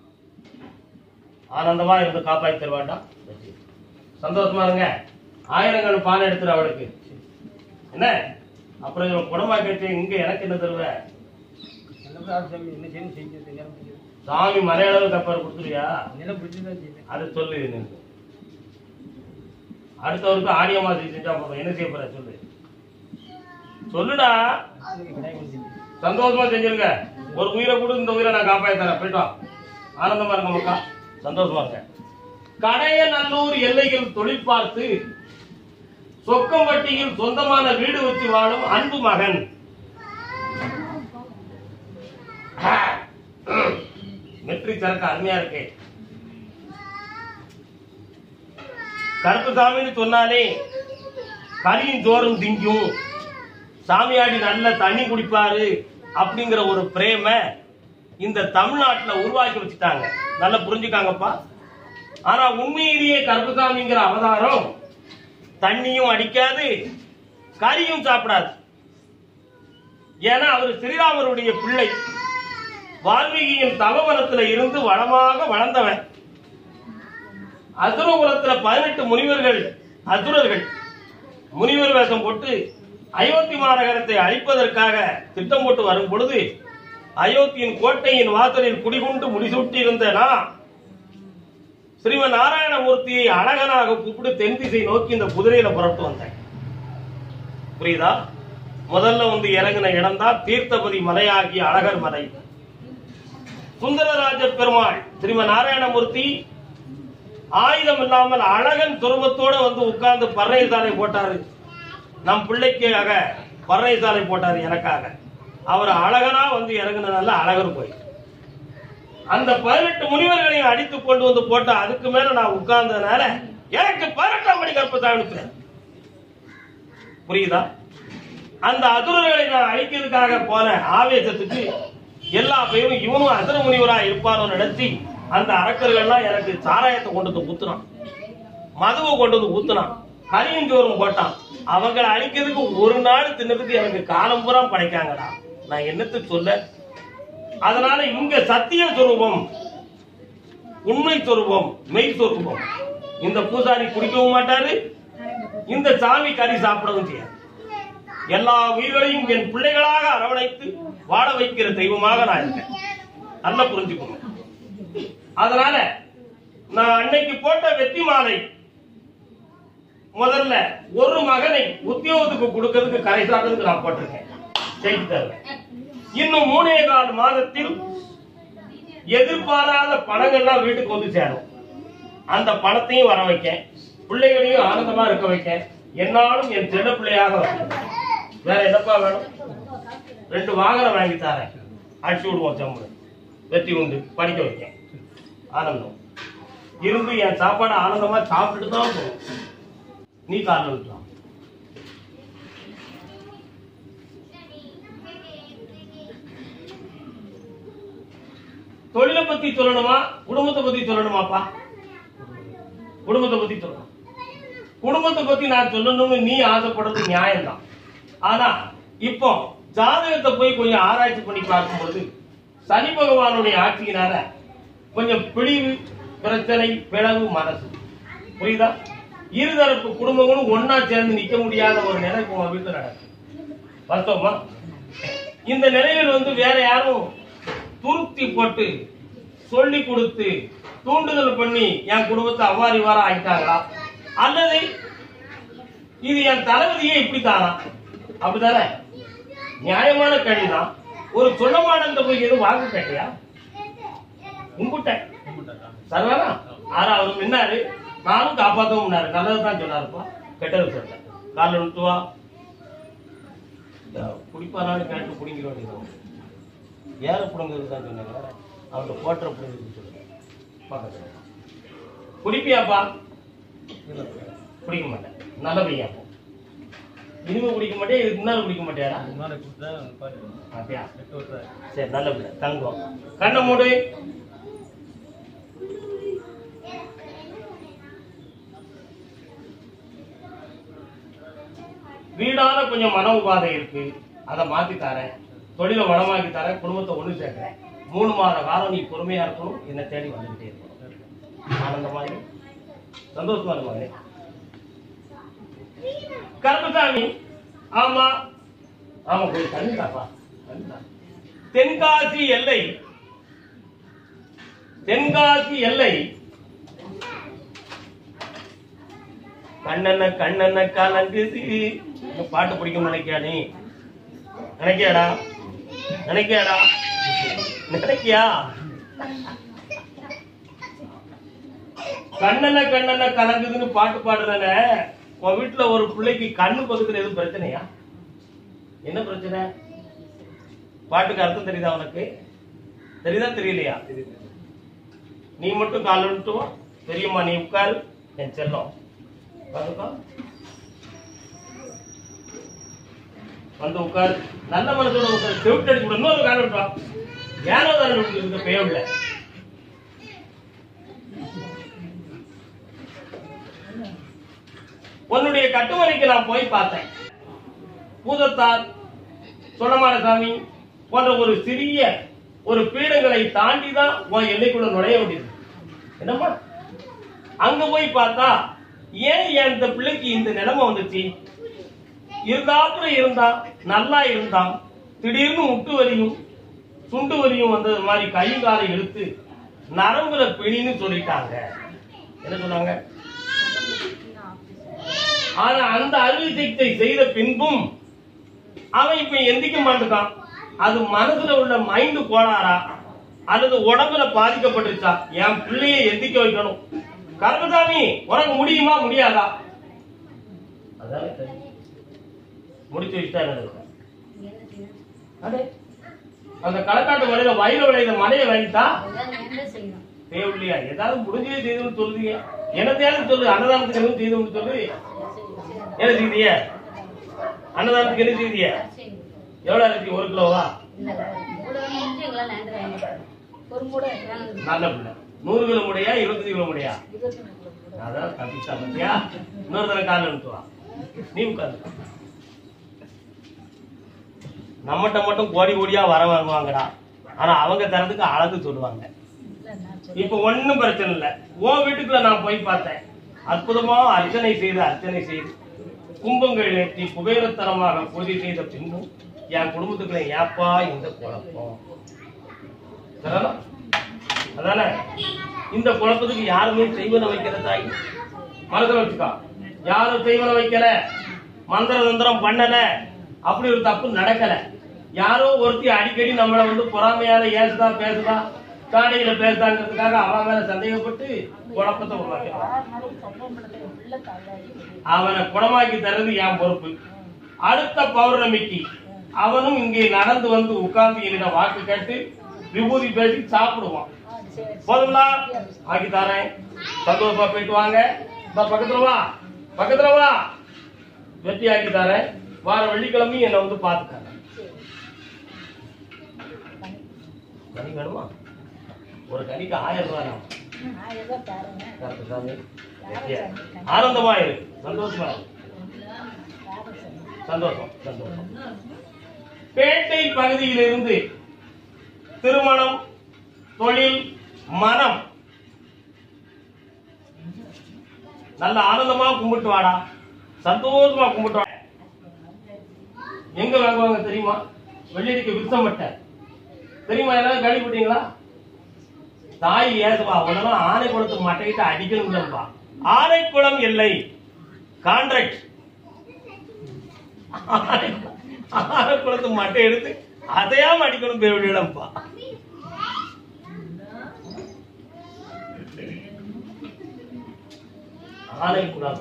ஆனந்தமா இருந்து காப்பாத்தி தருவாண்டா சந்தோஷமா இருங்க ஆயிரங்கள் பால் எடுத்துரு அவளுக்கு என்ன அப்புறம் இவன் குடமா கேட்டு இங்க எனக்கு என்ன தருவ நல்ல சாமி என்ன செய்யணும் செஞ்சு நிலம் பிடிச்சது சாமி மலையளவு கப்பர் கொடுத்துருவியா நிலம் பிடிச்சி தான் செய்வேன் அது சொல்லு எனக்கு அடுத்தவருக்கு ஆடியோ மாதிரி செஞ்சா போதும் என்ன செய்ய போற சொல்லு சொல்லுடா அதுக்கு கடாய் கொண்டு செஞ்சு சந்தோஷமா செஞ்சிருங்க இது ஒரு உயிரை கூட இந்த உயிரை நான் காப்பாத்தி தரேன் போயிட்டு வா ஆனந்தமா இருங்க மக்கா சந்தோஷமா இருங்க கடையநல்லூர் எல்லையில் தொழில் பார்த்து சொக்கம்பட்டியில் சொந்தமான வீடு வச்சு வாழும் அன்பு மகன் மெட்ரிக் சரக்கு அருமையா இருக்கு கருப்புசாமின்னு சொன்னாலே கரியும் ஜோறும் திங்கும் சாமியாடி நல்ல தண்ணி குடிப்பாரு அப்படிங்கிற ஒரு பிரேம இந்த தமிழ்நாட்டுல உருவாக்கி வச்சுட்டாங்க நல்லா புரிஞ்சுக்காங்கப்பா ஆனா உண்மையிலேயே கருப்புசாமிங்கிற அவதாரம் தண்ணியும் அடிக்காது கறியும் சாப்பிடாது ஏன்னா அவர் ஸ்ரீராமருடைய பிள்ளை வால்மீகியின் தவவனத்துல இருந்து வளமாக வளர்ந்தவன் அசுர குலத்துல பதினெட்டு முனிவர்கள் அசுரர்கள் முனிவர் வேஷம் போட்டு அயோத்தி மாநகரத்தை அழிப்பதற்காக திட்டம் போட்டு வரும் பொழுது அயோத்தியின் கோட்டையின் வாசலில் குடிகொண்டு முடிசூட்டி இருந்த நான் ஸ்ரீமன் நாராயணமூர்த்தியை அழகனாக கூப்பிட்டு தென் திசை நோக்கி இந்த குதிரையில புறப்பட்டு வந்தேன் புரியுதா முதல்ல வந்து இறங்கின இடம்தான் தீர்த்தபதி மலையாகிய அழகர் மலை சுந்தரராஜ பெருமாள் ஸ்ரீமன் நாராயணமூர்த்தி ஆயுதம் இல்லாமல் அழகன் துருவத்தோட வந்து உட்கார்ந்து பறை சாலை போட்டாரு நம் பிள்ளைக்காக பறை சாலை போட்டாரு எனக்காக அவர் அழகனா வந்து இறங்குனதால அழகர் போய் அந்த பதினெட்டு முனிவர்களையும் அடித்து கொண்டு வந்து போட்டா அதுக்கு மேல நான் உட்கார்ந்ததுனால எனக்கு பதினெட்டாம் மணி கற்பசாமி பேர் புரியுதா அந்த அசுரர்களை நான் அழிக்கிறதுக்காக போன ஆவேசத்துக்கு எல்லா பேரும் இவனும் அசுர முனிவரா இருப்பாரோ நினைச்சு அந்த அரக்கர்கள்லாம் எனக்கு சாராயத்தை கொண்டு வந்து ஊத்துனான் மதுவை கொண்டு வந்து ஊத்துனான் கரியும் சோறும் போட்டான் அவங்களை அழிக்கிறதுக்கு ஒரு நாள் தின்னதுக்கு எனக்கு காலம் பூரா படைக்காங்கடா நான் என்னத்து சொல்ல அதனால இங்க சத்திய சொரூபம் உண்மை சொரூபம் மெய் சொரூபம் இந்த பூசாரி குடிக்கவும் மாட்டாரு இந்த சாமி கறி சாப்பிடவும் செய்யாது எல்லா உயிர்களையும் என் பிள்ளைகளாக அரவணைத்து வாழ வைக்கிற தெய்வமாக நான் இருக்கேன் நல்லா புரிஞ்சுக்கணும் அதனால நான் அன்னைக்கு போட்ட வெற்றி மாலை முதல்ல ஒரு மகனை உத்தியோகத்துக்கு கொடுக்கறதுக்கு கரை சாட்டுறதுக்கு நான் போட்டிருக்கேன் செய்தி தருவேன் இன்னும் மூணே கால் மாதத்தில் எதிர்பாராத பணங்கள்லாம் வீட்டுக்கு வந்து சேரும் அந்த பணத்தையும் வர வைக்க பிள்ளைகளையும் ஆனந்தமா இருக்க வைக்க என்னாலும் என் செல்ல பிள்ளையாக வைக்க. வேற என்னப்பா வேணும் ரெண்டு வாகனம் வாங்கி தரேன் அடிச்சு விடுவோம் சம்பளம் வெற்றி உண்டு படிக்க வைக்க ஆனந்தம் இருந்து என் சாப்பாடு ஆனந்தமா சாப்பிட்டுட்டு தான் போகும் நீ காலில் விட்டுலாம் தொழிலை பத்தி சொல்லணுமா குடும்பத்தை பத்தி சொல்லணுமாப்பா குடும்பத்தை பத்தி சொல்லணும் குடும்பத்தை பத்தி நான் சொல்லணும்னு நீ ஆசைப்படுறது நியாயம்தான் ஆனா இப்போ ஜாதகத்தை போய் கொஞ்சம் ஆராய்ச்சி பண்ணி பார்க்கும்போது சனி பகவானுடைய ஆட்சியினால கொஞ்சம் பிழிவு பிரச்சனை பிளவு மனசு புரியுதா இருதரப்பு குடும்பங்களும் ஒன்னா சேர்ந்து நிக்க முடியாத ஒரு நிலை இப்போ உங்க வீட்டுல நடக்குது வாஸ்தவமா இந்த நிலையில் வந்து வேற யாரும் துருத்தி போட்டு சொல்லி கொடுத்து தூண்டுதல் பண்ணி என் குடும்பத்தை அவ்வாறு இவ்வாறு ஆயிட்டாங்களா அல்லது இது என் தளபதியே இப்படித்தானா அப்படிதானே நியாயமான கேள்விதான் ஒரு சொல்லமானந்த போய் எதுவும் வாங்க கேட்டியா கும்பிட்ட சர்வானா ஆனா அவர் முன்னாரு நானும் காப்பாத்தவும் முன்னாரு நல்லதுதான் சொன்னாருப்பா கெட்டது சொல்ல காலில் விட்டுவா குடிப்பாரான்னு கேட்டு பிடிங்கிற வேண்டியது ஏற பிடுங்கிறது தான் சொன்னாங்க அவன்கிட்ட போட்டுற பிடுங்கிறது சொல்லுங்க பக்கத்துல குடிப்பியாப்பா குடிக்க மாட்டேன் நல்ல பையன் அப்போ. இனிமே குடிக்க மாட்டேன் இதுக்கு முன்னால குடிக்க மாட்டியாரா அப்படியா சரி நல்ல பிள்ளை தங்கம் கண்ணை மூடு வீடான கொஞ்சம் மன உபாதை இருக்கு அதை மாத்தி தரேன் தொழிலை வளமாக்கி தரேன் குடும்பத்தை ஒண்ணு சேர்க்கிறேன் மூணு மாத காலம் நீ பொறுமையா இருக்கணும் என்னை தேடி வந்துகிட்டே இருக்கணும் ஆனந்தமா இரு. சந்தோஷமா இருப்பாங்க கருப்பசாமி ஆமா ஆமா கொஞ்சம் தண்ணி தாப்பா தண்ணி தா. தென்காசி எல்லை தென்காசி எல்லை கண்ணன கண்ணன கலங்குது இந்த பாட்டு பிடிக்கும் நினைக்கியா நீ நினைக்கியாடா நினைக்கியாடா நினைக்கியா கண்ணன கண்ணன கலங்குதுன்னு பாட்டு பாடுறன உன் வீட்டுல ஒரு பிள்ளைக்கு கண்ணு பக்கத்துல எதுவும் பிரச்சனையா என்ன பிரச்சனை பாட்டுக்கு அர்த்தம் தெரியுதா உனக்கு தெரியுதா தெரியலையா நீ மட்டும் கால் விட்டு வா தெரியுமா நீ உட்காரு என் செல்லம் வந்துக்கோ. வந்து உட்காரு நல்ல மனசோட உட்காரு செவிட்டு அடிச்சு விட இன்னொரு கால் விட்டு வா ஏனோ தானே இருக்க பேவில்ல உன்னுடைய கட்டுமனைக்கு நான் போய் பார்த்தேன் பூதத்தார் சொன்னமாரசாமி போன்ற ஒரு சிறிய ஒரு பீடங்களை தாண்டி தான் உன் எல்லைக்குள்ள நுழைய வேண்டியது என்னம்மா அங்க போய் பார்த்தா ஏன் என் இந்த பிள்ளைக்கு இந்த நிலைமை வந்துச்சு இருந்தாப்புல இருந்தான் நல்லா இருந்தான் திடீர்னு முட்டு வலியும் சுண்டு வலியும் வந்தது மாதிரி கை காலை இழுத்து நரம்புல பிணின்னு சொல்லிட்டாங்க என்ன சொன்னாங்க ஆனா அந்த அறுவை சிகிச்சை செய்த பின்பும் அவன் இப்ப எந்திக்க மாட்டுக்கான் அது மனசுல உள்ள மைண்டு கோளாறா அல்லது உடம்புல பாதிக்கப்பட்டுருச்சா என் பிள்ளைய எந்திக்க வைக்கணும் கருமசாமி உனக்கு முடியுமா முடியாதா அதானே சரி. முடிச்சு வச்சுட்டா என்ன இருக்கும்? அடே, அந்த களக்காட்டு மலையில வயல விளையிற மலையை வாங்கிட்டா தேவையில்லையா ஏதாவது முடிஞ்சே செய்துன்னு சொல்லுதீங்க என்னத்தையாவது சொல்லு அன்னதானத்துக்கு எதுவும் செய்துன்னு சொல்லு என்ன செய்திய அன்னதானத்துக்கு என்ன செய்திய எவ்வளவு இருக்கு ஒரு கிலோவா ஒரு மூட நல்ல பிள்ளை நூறு கிலோ முடியா இருபத்தஞ்சு கிலோ முடியா அதான் கண்டிப்பா பத்தியா இன்னொரு தடவை கால அனுப்புவா நீ உட்காந்து நம்மகிட்ட மட்டும் கோடி கோடியா வர வாங்குவாங்கடா ஆனா அவங்க தரதுக்கு அழகு சொல்லுவாங்க இப்ப ஒண்ணும் பிரச்சனை இல்ல உன் வீட்டுக்குள்ள நான் போய் பார்த்தேன் அற்புதமா அர்ச்சனை செய்து அர்ச்சனை செய்து கும்பங்கள் ஏற்றி குபேரத்தனமாக பூஜை செய்த பின்பும் என் குடும்பத்துக்குள்ள ஏப்பா இந்த குழப்பம் சரிதானா? அதானே இந்த குழப்பத்துக்கு யாருமே செய்வன வைக்கிற தாய் மனசுல வச்சுக்கோ யாரும் செய்வன வைக்கல மந்திர தந்திரம் பண்ணல அப்படி ஒரு தப்பு நடக்கல யாரோ ஒருத்தி அடிக்கடி நம்மள வந்து பொறாமையால ஏசுதா பேசுதா காடையில பேசுதாங்கிறதுக்காக அவன் மேல சந்தேகப்பட்டு குழப்பத்தை உருவாக்கிறான் அவனை குணமாக்கி தர்றது என் பொறுப்பு அடுத்த பௌர்ணமிக்கு அவனும் இங்கே நடந்து வந்து உட்கார்ந்து என்னிடம் வாக்கு கேட்டு விபூதி பேசி சாப்பிடுவான் போதுங்களா ஆக்கி தரேன் சந்தோஷமா போயிட்டு வாங்க இந்த பக்கத்துல வா பக்கத்துல வா வெற்றி ஆக்கி தரேன் வார வெள்ளிக்கிழமையும் என்னை வந்து பாத்துக்காங்க கனி வேணுமா ஒரு கனிக்கு ஆயிரம் ரூபாய் ஆகும். கருப்பசாமி, வெற்றியா. ஆனந்தமா இரு சந்தோஷமா இரு சந்தோஷம் சந்தோஷம் பேட்டை பகுதியிலிருந்து திருமணம் தொழில் மனம் நல்ல ஆனந்தமா கும்பிட்டு வாடா சந்தோஷமா கும்பிட்டு வாடா எங்க வாங்குவாங்க தெரியுமா வெள்ளரிக்கு விருத்தமட்டை தெரியுமா எல்லாரும் கேள்விப்பட்டீங்களா தாய் ஏசுவா உடனே ஆனை குளத்து மட்டையிட்டு அடிக்கணும்லப்பா ஆனைக்குளம் இல்லை கான்ட்ராக்ட் ஆனை குளத்து மட்டை எடுத்து அதையாம அடிக்கணும் பேவிடப்பா ஆனைக்குளம்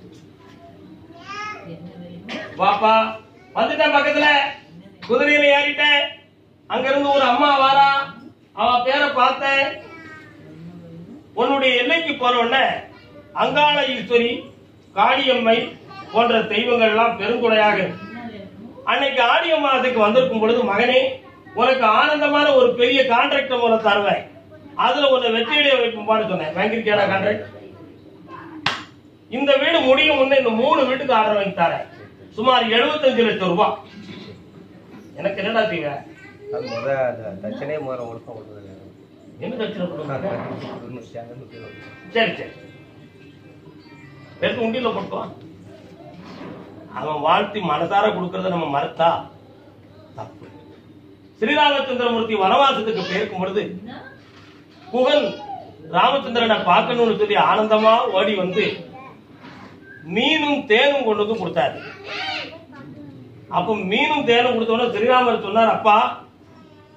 வாப்பா வந்துட்டேன் பக்கத்துல குதிரையில ஏறிட்டேன் அங்க இருந்து ஒரு அம்மா வாரா அவ பேரை பார்த்தேன் உன்னுடைய எல்லைக்கு போறோன்ன அங்காள ஈஸ்வரி காளியம்மை போன்ற தெய்வங்கள் எல்லாம் பெருந்துணையாக இருக்கு. அன்னைக்கு ஆடி அமாவாசைக்கு வந்திருக்கும் பொழுது மகனே உனக்கு ஆனந்தமான ஒரு பெரிய கான்ட்ராக்ட் மூலம் தருவேன் அதுல உன்னை வெற்றியடைய வைப்போம்பான்னு சொன்னேன் வாங்கிருக்கியா கான்ட்ராக்ட் இந்த வீடு முடியும் முன்னே இந்த மூணு வீட்டுக்கு ஆர்டர் வாங்கி தரேன் சுமார் 75 லட்சம் ரூபாய் எனக்கு என்னடா செய்வ அது முத அந்த தட்சணையே முறை ஒழுக்கம் கொடுக்குறது என்ன தட்சணை கொடுக்குறாங்க? தொண்ணூற்றி அங்கே சரி சரி எடுத்து உண்டியில போட்டுவான் அவன் வாழ்த்தி மனசார கொடுக்கறத நம்ம மறுத்தா தப்பு ஸ்ரீராமச்சந்திரமூர்த்தி வனவாசத்துக்கு போயிருக்கும் பொழுது குகன் ராமச்சந்திரனை பார்க்கணும்னு சொல்லி ஆனந்தமா ஓடி வந்து மீனும் தேனும் கொண்டு வந்து கொடுத்தாரு அப்ப மீனும் தேனும் கொடுத்தோட ஸ்ரீராமர் சொன்னார் அப்பா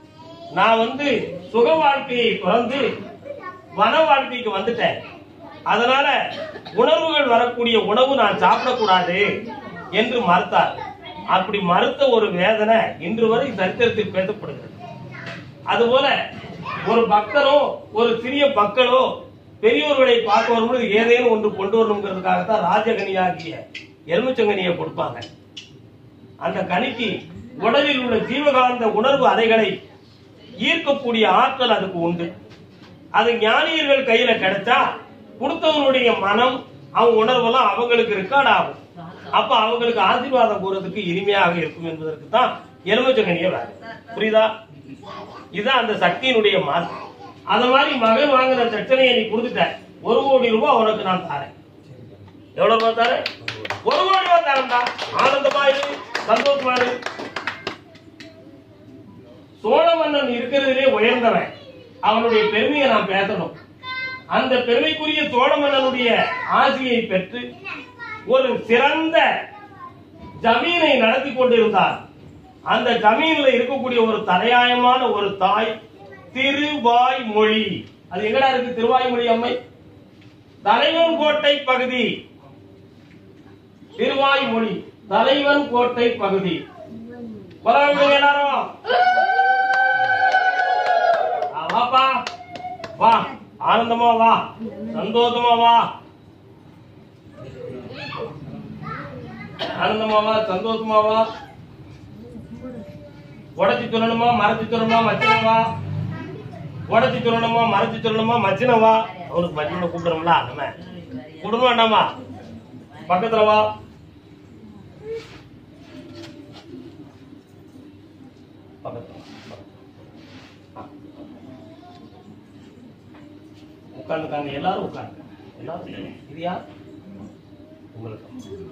நான் வந்து சுக வாழ்க்கையை துறந்து வன வாழ்க்கைக்கு வந்துட்டேன் அதனால உணர்வுகள் வரக்கூடிய உணவு நான் சாப்பிடக்கூடாது என்று மறுத்தார் அப்படி மறுத்த ஒரு வேதனை இன்று வரை சரித்திரத்தில் பேசப்படுகிறது அதுபோல ஒரு பக்தரோ ஒரு சிறிய மக்களோ பெரியோர்களை பார்க்க வரும்போது ஏதேனும் ஒன்று கொண்டு வரணுங்கிறதுக்காகத்தான் ராஜகனியாகிய எலுமிச்சங்கனியை கொடுப்பாங்க அந்த கனிக்கு உடலில் உள்ள ஜீவகாந்த உணர்வு அலைகளை ஈர்க்கக்கூடிய ஆற்றல் அதுக்கு உண்டு அது ஞானியர்கள் கையில கிடைச்சா கொடுத்தவனுடைய மனம் அவங்க உணர்வெல்லாம் அவங்களுக்கு ரெக்கார்ட் ஆகும் அப்ப அவங்களுக்கு ஆசீர்வாதம் கூறதுக்கு இனிமையாக இருக்கும் என்பதற்கு தான் எலுமிச்சங்கனிய வேலை புரியுதா இதுதான் அந்த சக்தியினுடைய மாற்றம் அந்த மாதிரி மகன் வாங்குற தட்சணையை நீ கொடுத்துட்ட ஒரு கோடி ரூபாய் உனக்கு நான் தரேன் எவ்வளவு ரூபாய் தரேன் ஒரு கோடி ரூபாய் தரேன்டா ஆனந்தமா இரு சந்தோஷமா இரு சோழ மன்னன் இருக்கிறதுலே உயர்ந்தவன் அவனுடைய பெருமையை நான் பேசணும் அந்த பெருமைக்குரிய சோழ மன்னனுடைய ஆசையை பெற்று ஒரு சிறந்த ஜமீனை நடத்தி கொண்டிருந்தார் அந்த ஜமீன்ல இருக்கக்கூடிய ஒரு தலையாயமான ஒரு தாய் திருவாய்மொழி அது எங்கடா இருக்கு திருவாய்மொழி அம்மை தலைவன் கோட்டை பகுதி திருவாய்மொழி தலைவன் கோட்டை பகுதி பரவாயில்லை எல்லாரும் ஆ, வாப்பா வா ஆனந்தமா வா சந்தோஷமா வா ஆனந்தமா வா சந்தோஷமா வா உடச்சி சொல்லணுமா மறைச்சு சொல்லணுமா மச்சினவா உடச்சி சொல்லணுமா மறைச்சு சொல்லணுமா மச்சினவா அவனுக்கு மச்சின கூப்பிடணும்ல நம்ம கூப்பிட வேண்டாமா பக்கத்துல வா பக்கத்துல வா. ஆ. உட்கார்ந்துக்காங்க எல்லாரும் உட்காருங்க எல்லாரும் உட்காருங்க. இது யார் உங்களுக்கு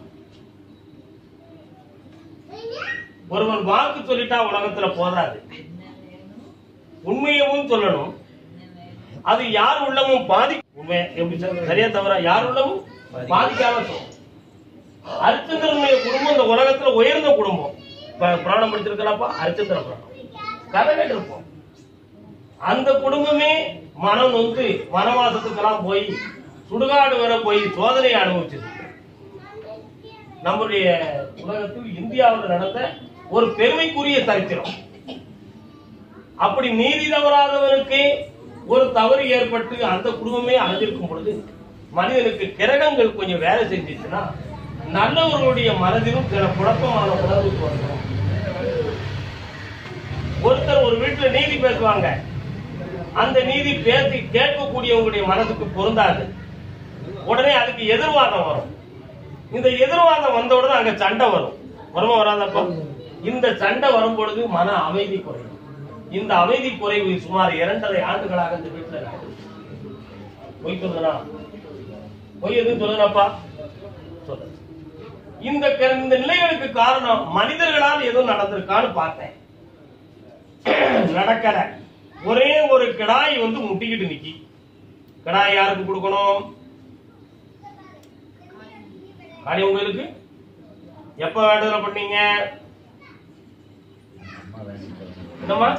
ஒருவன் வாக்கு சொல்லிட்டா உலகத்துல போதாது உண்மையவும் சொல்லணும் அது யார் உள்ளமும் பாதி உண்மை எப்படி சொல்றது? சரியா தவிர யார் உள்ளமும் பாதிக்காம சொல்லணும் அரிச்சந்திரனுடைய குடும்பம் இந்த உலகத்துல உயர்ந்த குடும்பம் இப்ப புராணம் படிச்சிருக்கலாப்பா அரிச்சந்திர புராணம் கதை கேட்டிருப்போம் அந்த குடும்பமே மனம் நொந்து வனவாசத்துக்கெல்லாம் போய் சுடுகாடு வர போய் சோதனை அனுபவிச்சது நம்முடைய உலகத்தில் இந்தியாவில் நடந்த ஒரு பெருமைக்குரிய சரித்திரம் அப்படி நீதி தவறாதவனுக்கு ஒரு தவறு ஏற்பட்டு அந்த குடும்பமே அழிஞ்சிருக்கும் பொழுது மனிதனுக்கு கிரகங்கள் கொஞ்சம் வேலை செஞ்சிச்சுன்னா நல்லவர்களுடைய மனதிலும் சில குழப்பமான உணர்வு தோன்றும் ஒருத்தர் ஒரு வீட்டுல நீதி பேசுவாங்க அந்த நீதி பேசி கேட்கக்கூடியவங்களுடைய மனசுக்கு பொருந்தாது உடனே அதுக்கு எதிர்வாதம் வரும் இந்த எதிர்வாதம் வந்த உடனே அங்க சண்டை வரும் வருமா வராதப்பா இந்த சண்டை வரும் பொழுது மன அமைதி குறையும் இந்த அமைதி குறைவு சுமார் இரண்டரை ஆண்டுகளாக இந்த வீட்டுல நடக்குது. பொய் சொல்லுனா பொய் எதுவும் சொல்லுனப்பா சொல்லு இந்த க- இந்த நிலைகளுக்கு காரணம் மனிதர்களால் எதுவும் நடந்திருக்கான்னு பார்த்தேன் நடக்கல ஒரே ஒரு கிடாய் வந்து முட்டிக்கிட்டு நிக்கி கிடாய் யாருக்கு கொடுக்கணும் காளி உங்களுக்கு எப்ப வேண்டுதல் பண்ணீங்க என்னம்மா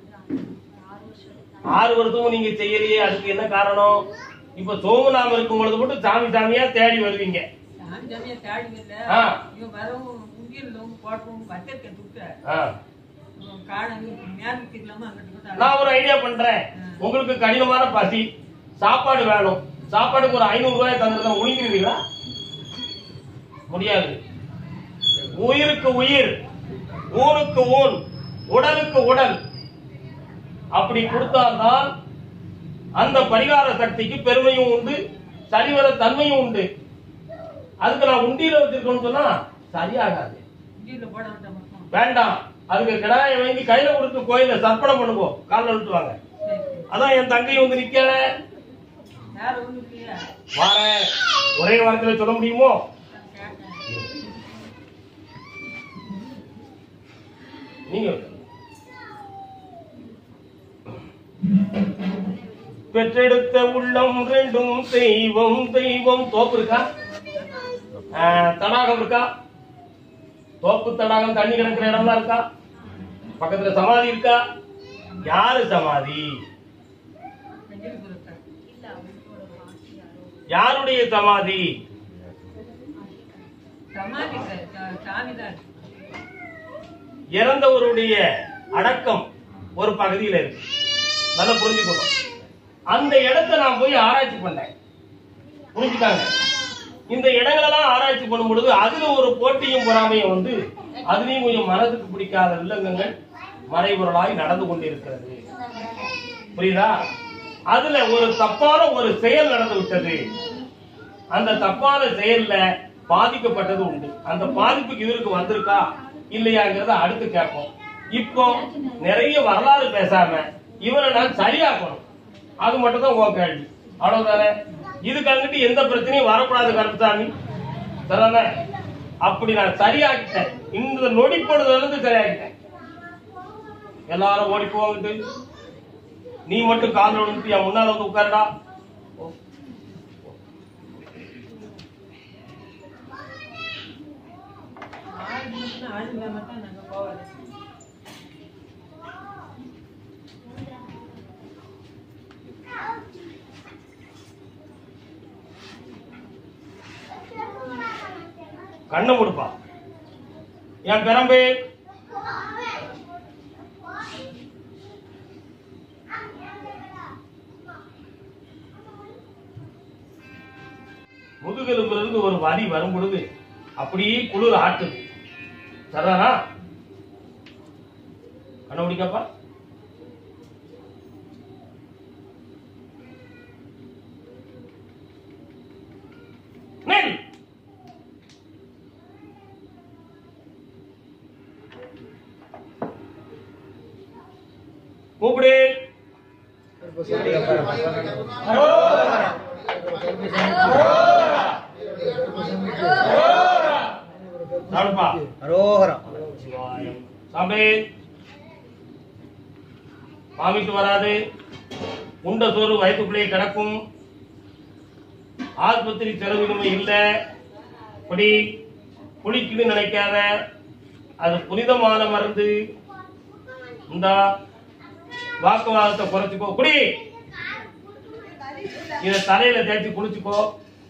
ஆறு வருஷமும் நீங்க செய்யலையே அதுக்கு என்ன காரணம் இப்ப சோமநாமம் இருக்கும் பொழுது மட்டும் சாமி சாமியா தேடி வருவீங்க சாமி சாமியா தேடி வரல. ஆ. இவன் வரவும் உண்டியலும் போட்டவும் வச்சிருக்கேன் துட்ட. ஆ. இவன் காண- இவன் மேலுக்கு இல்லாம அங்கிட்டு இங்கிட்டு நான் ஒரு ஐடியா பண்றேன் உங்களுக்கு கடினமான பசி சாப்பாடு வேணும் சாப்பாடுக்கு ஒரு ஐநூறு ரூபாய் தந்துருந்தா ஒழுங்கிருவீங்களா முடியாது உயிருக்கு உயிர் ஊனுக்கு ஊன் உடலுக்கு உடல் அப்படி கொடுத்தால்தான் அந்த பரிகார சக்திக்கு பெருமையும் உண்டு சரிவர தன்மையும் உண்டு அதுக்கு நான் உண்டியில வச்சிருக்கணும்னு சொன்னா சரியாகாது உண்டியல்ல போட வேண்டாம் மட்டும். வேண்டாம் அதுக்கு கிடாயை வாங்கி கையில கொடுத்து கோயில சர்ப்பணம் பண்ணுவோம் காலில் விட்டுவாங்க சரி, சரி. அதான் என் தங்கை வந்து நிக்கல வேற ஒண்ணும் இல்லையா? வாரேன் ஒரே வாரத்துல சொல்ல முடியுமோ நான் கேட்டேன். நீங்க பெற்றெடுத்த உள்ளம் ரெண்டும் தெய்வம் தெய்வம் தோப்பு இருக்கா ஆ, தடாகம் இருக்கா தோப்பு தடாகம் தண்ணி கிடக்கிற இடம்லாம் இருக்கா பக்கத்துல சமாதி இருக்கா யாரு சமாதி வெங்கடபுரத்தை யாருடைய சமாதி சமாதி சாமி தான் இறந்தவருடைய அடக்கம் ஒரு பகுதியில இருக்கு நல்லா புரிஞ்சுக்கணும் அந்த இடத்தை நான் போய் ஆராய்ச்சி பண்ணேன் புரிஞ்சுக்காங்க இந்த இடங்களெல்லாம் ஆராய்ச்சி பண்ணும் பொழுது அதுல ஒரு போட்டியும் பொறாமையும் வந்து அதுலயும் கொஞ்சம் மனதுக்கு பிடிக்காத வில்லங்கங்கள் மறைபொருளாய் நடந்து கொண்டிருக்கிறது புரியுதா அதுல ஒரு தப்பான ஒரு செயல் நடந்து விட்டது அந்த தப்பான செயல்ல பாதிக்கப்பட்டது உண்டு அந்த பாதிப்புக்கு இவருக்கு வந்திருக்கா இல்லையாங்கிறத அடுத்து கேட்போம் இப்போ நிறைய வரலாறு பேசாம இவரை நான் சரியாக்கணும் அது மட்டும் தான் உன் கேள்வி அவ்வளவுதானே இதுக்கு அங்கிட்டு எந்த பிரச்சனையும் வரக்கூடாது கருப்புசாமி சரிதானே அப்படி நான் சரியாக்கிட்டேன் இந்த நொடி பொழுதுல இருந்து சரியாக்கிட்டேன் எல்லாரும் ஓடி போகிட்டு நீ மட்டும் காலில் விழுந்து என் முன்னால வந்து உட்காருடா ஆறு நிமிஷம் ஆள் இல்லாம தான் நாங்க போவாது கண்ணை முடுப்பா என் பெரம்பு முதுகெலும்புல இருந்து ஒரு வலி வரும் பொழுது அப்படியே குளிர் ஆட்டுது சரிதானா கண்ண முடிக்கப்பா நெல் கூப்பிடு சாப்பிடுப்பா அரோகரம் சாமி வாமிட்டு வராது உண்ட சோறு வயிற்றுக்குள்ளே கிடக்கும் ஆஸ்பத்திரி செலவினுமே இல்ல குடி குளிக்குன்னு நினைக்காத அது புனிதமான மருந்து இந்த வாக்குவாதத்தை குறைச்சுக்கோ குடி இத தலையில தேய்ச்சி குளிச்சுக்கோ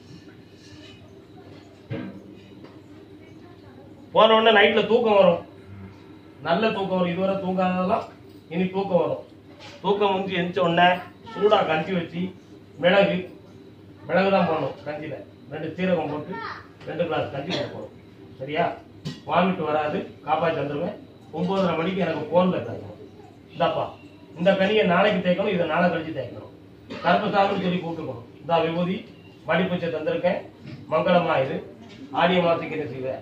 போன உடனே நைட்ல தூக்கம் வரும் நல்ல தூக்கம் வரும் இதுவரை தூங்காததெல்லாம் இனி தூக்கம் வரும் தூக்கம் வந்து எந்திரிச்ச உடனே சூடா கஞ்சி வச்சு மிளகு மிளகு தான் போடணும் கஞ்சியில ரெண்டு சீரகம் போட்டு ரெண்டு கிளாஸ் கஞ்சி போடணும் சரியா வாமிட்டு வராது காப்பாற்றி வந்துருவேன் ஒன்பதரை மணிக்கு எனக்கு போன்ல தரணும் இந்தாப்பா இந்த கனியை நாளைக்கு தேய்க்கணும் இதை நாளை கழிச்சு தேய்க்கணும் கருப்பசாமின்னு சொல்லி கூப்பிட்டுக்கணும் இந்த விபூதி மடிப்பூச்சை தந்திருக்கேன் மங்களமா இது ஆடிய மாசத்துக்கு என்ன செய்வேன்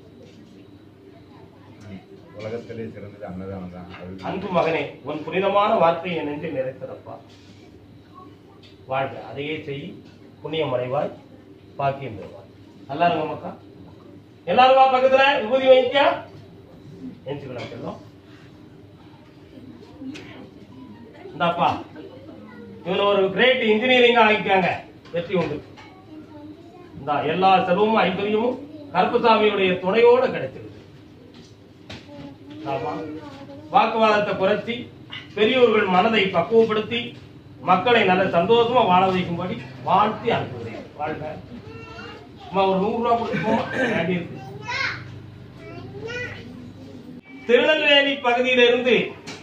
உலகத்திலே சிறந்தது அன்னதானம் தான் அது அன்பு மகனே உன் புனிதமான வார்த்தையை என் நெஞ்சில் நிறைத்ததப்பா வாழ்க அதையே செய் புண்ணியம் அடைவாய் பாக்கியம் பெறுவாய் நல்லா இருங்க மக்கா எல்லாரும் வா பக்கத்துல விபூதி வைக்க எஞ்சுக்கலாம் செல்லம் இந்தாப்பா இவனை ஒரு கிரேட் இன்ஜினியரிங்கா ஆகிக்காங்க வெற்றி உண்டு இந்த எல்லா செல்வமும் ஐஸ்வர்யமும் கருப்புசாமியுடைய துணையோட கிடைச்சிருக்கு ஆமா. வாக்குவாதத்தை குறைச்சி பெரியோர்கள் மனதை பக்குவப்படுத்தி மக்களை நல்ல சந்தோஷமா வாழ வைக்கும்படி வாழ்த்தி அனுப்புகிறேன் வாழ்க அம்மா ஒரு நூறு ரூபா கொடுத்துப்போமா வேண்டி இருக்கு திருநெல்வேலி பகுதியில இருந்து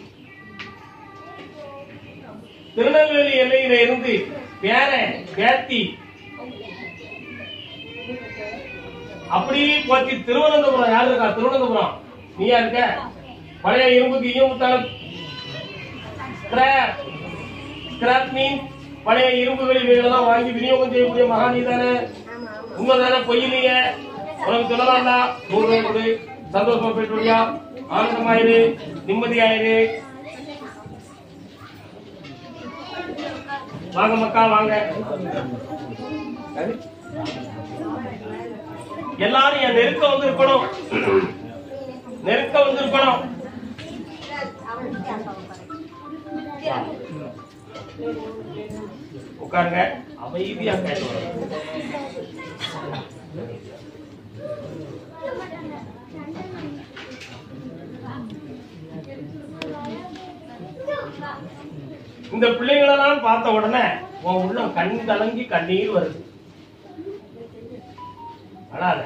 திருநெல்வேலி எல்லையில இருந்து பேரன் பேத்தி அப்படியே போச்சு திருவனந்தபுரம் யாரு இருக்கா திருவனந்தபுரம் நீயா இருக்க பழைய இரும்புக்கு ஈமுத்தாலும் ஸ்கிராப் ஸ்கிராப் மீன் பழைய இரும்புகளில் இவைகளெல்லாம் வாங்கி விநியோகம் செய்யக்கூடிய மகானி தானே உண்மைதானே பொய்யிலையே உனக்கு சொல்லலாம்டா நூறு ரூபாய் கொடு சந்தோஷமா போயிட்டு வரியா ஆனந்தமாயிரு நிம்மதியாயிரு வாங்க மக்கா வாங்க எல்லாரும் என் நெருக்க வந்து இருக்கணும் நெருக்க வந்து இருக்கணும் உட்காருங்க அமைதியா பேசணும் இந்த பிள்ளைங்களெல்லாம் பார்த்த உடனே உன் உள்ளம் கண் கலங்கி கண்ணீர் வருது அழாத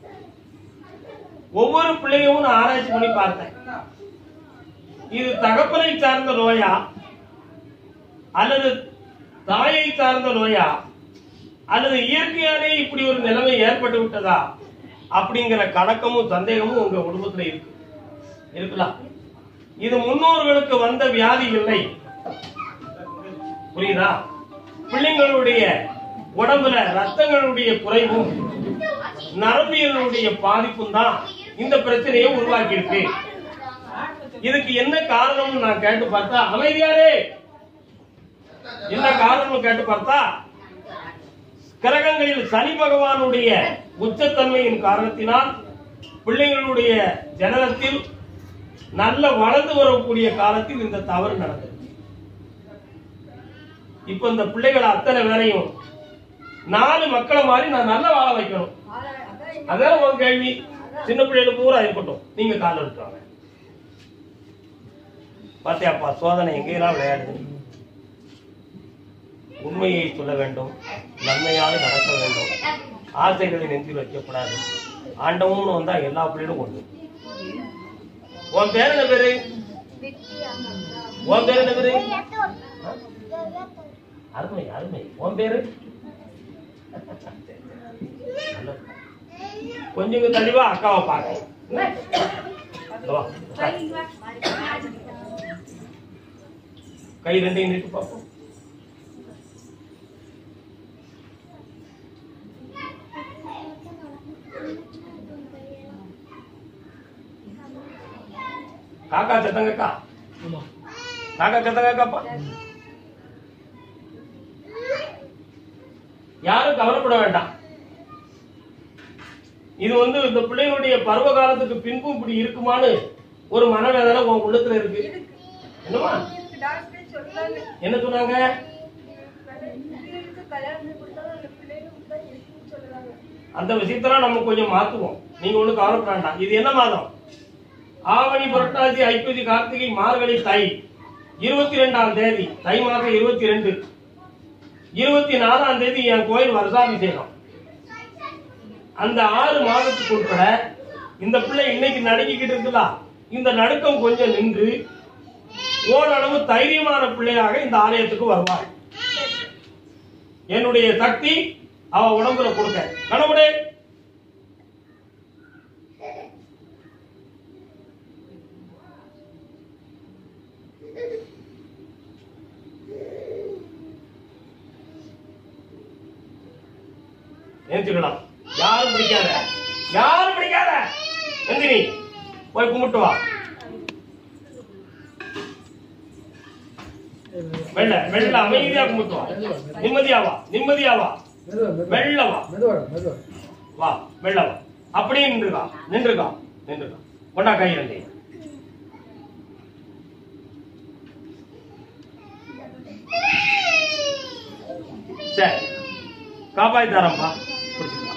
ஒவ்வொரு பிள்ளையும் நான் ஆராய்ச்சி பண்ணி பார்த்தேன் இது தகப்பனை சார்ந்த நோயா அல்லது தாயை சார்ந்த நோயா அல்லது இயற்கையாலே இப்படி ஒரு நிலைமை ஏற்பட்டு விட்டதா அப்படிங்கிற கணக்கமும் சந்தேகமும் உங்க குடும்பத்துல இருக்கு இருக்கலாம் இது முன்னோர்களுக்கு வந்த வியாதி இல்லை புரியுதா பிள்ளைங்களுடைய உடம்புல ரத்தங்களுடைய குறைவும் நரம்பியலுடைய பாதிப்பும் தான் இந்த பிரச்சனையை உருவாக்கி இருக்கு இதுக்கு என்ன காரணம்னு நான் கேட்டு பார்த்தா அமைதியாரே என்ன காரணம்னு கேட்டு பார்த்தா கிரகங்களில் சனி பகவானுடைய உச்சத்தன்மையின் காரணத்தினால் பிள்ளைகளுடைய ஜனனத்தில் நல்ல வளர்ந்து வரக்கூடிய காலத்தில் இந்த தவறு நடந்தது இப்ப இந்த பிள்ளைகள் அத்தனை பேரையும் நாலு மக்களை மாதிரி நான் நல்லா வாழ வைக்கணும் அதான் உன் கேள்வி சின்ன பிள்ளைகள் பூரா இருக்கட்டும் நீங்க கால விட்டுவாங்க பாத்தியாப்பா சோதனை எங்கெல்லாம் விளையாடுது உண்மையை சொல்ல வேண்டும் நன்மையாக நடக்க வேண்டும் ஆசைகளை நெஞ்சில் வைக்கப்படாது ஆண்டவம்னு வந்தா எல்லா பிள்ளைகளும் ஒண்ணு உன் பேர் என்ன பேரு உன் பேர் என்ன பேரு அருமை அருமை உன் பேரு நல்லது. கொஞ்சம் இங்க தெளிவா அக்காவை பார்க்க என்ன? இங்க வா, உட்காரு. கை ரெண்டையும் நீட்டு பார்ப்போம் காக்கா சத்தங்கக்கா காக்கா சத்தங்கக்காப்பா யாரும் கவலைப்பட வேண்டாம் இது வந்து இந்த பிள்ளைகளுடைய பருவ காலத்துக்கு பின்பும் இப்படி இருக்குமான்னு ஒரு மனவேதனை உன் உள்ளத்துல இருக்கு என்னமா டாக்டர் சொல்றாங்க என்ன சொன்னாங்க பிள்ளைகளுக்கு கல்யாணம் கொடுத்தாலும் அந்த பிள்ளைகளுக்கு தான் இருக்குன்னு சொல்றாங்க அந்த விஷயத்தெல்லாம் நம்ம கொஞ்சம் மாத்துவோம் நீங்க ஒண்ணு கவலைப்பட வேண்டாம் இது என்ன மாதம் ஆவணி புரட்டாசி ஐப்பசி கார்த்திகை மார்கழி தை இருபத்தி ரெண்டாம் தேதி தை மாதம் இருபத்தி ரெண்டு இருபத்தி நாலாம் தேதி என் கோயில் வருஷாபிஷேகம் அந்த ஆறு மாதத்துக்கு உட்பட இந்த பிள்ளை இன்னைக்கு நடுங்கிக்கிட்டு இருக்குதா இந்த நடுக்கம் கொஞ்சம் நின்று ஓரளவு தைரியமான பிள்ளையாக இந்த ஆலயத்துக்கு வருவாள் என்னுடைய சக்தி அவ உடம்புல கொடுக்க கணவனே நினைச்சுக்கலாம் யாரும் பிடிக்காத யாரும் பிடிக்காத நந்தினி போய் கும்பிட்டு வா வெள்ள வெள்ள அமைதியா கும்பிட்டு வா நிம்மதியா வா நிம்மதியா வா வெள்ள வா வா வெள்ள வா அப்படியே நின்றுக்கா நின்றுக்கா நின்றுக்கா கொண்டா கை ரெண்டையும் சரி காப்பாத்தி தரேன்ப்பா பிடிச்சிக்கலாம்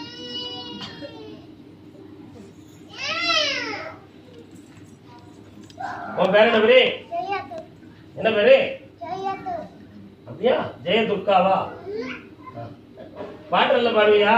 உன் பேர் என்ன பேரு என்ன பேரு அப்படியா ஜெய துர்காவா பாட்டு நல்ல பாடுவியா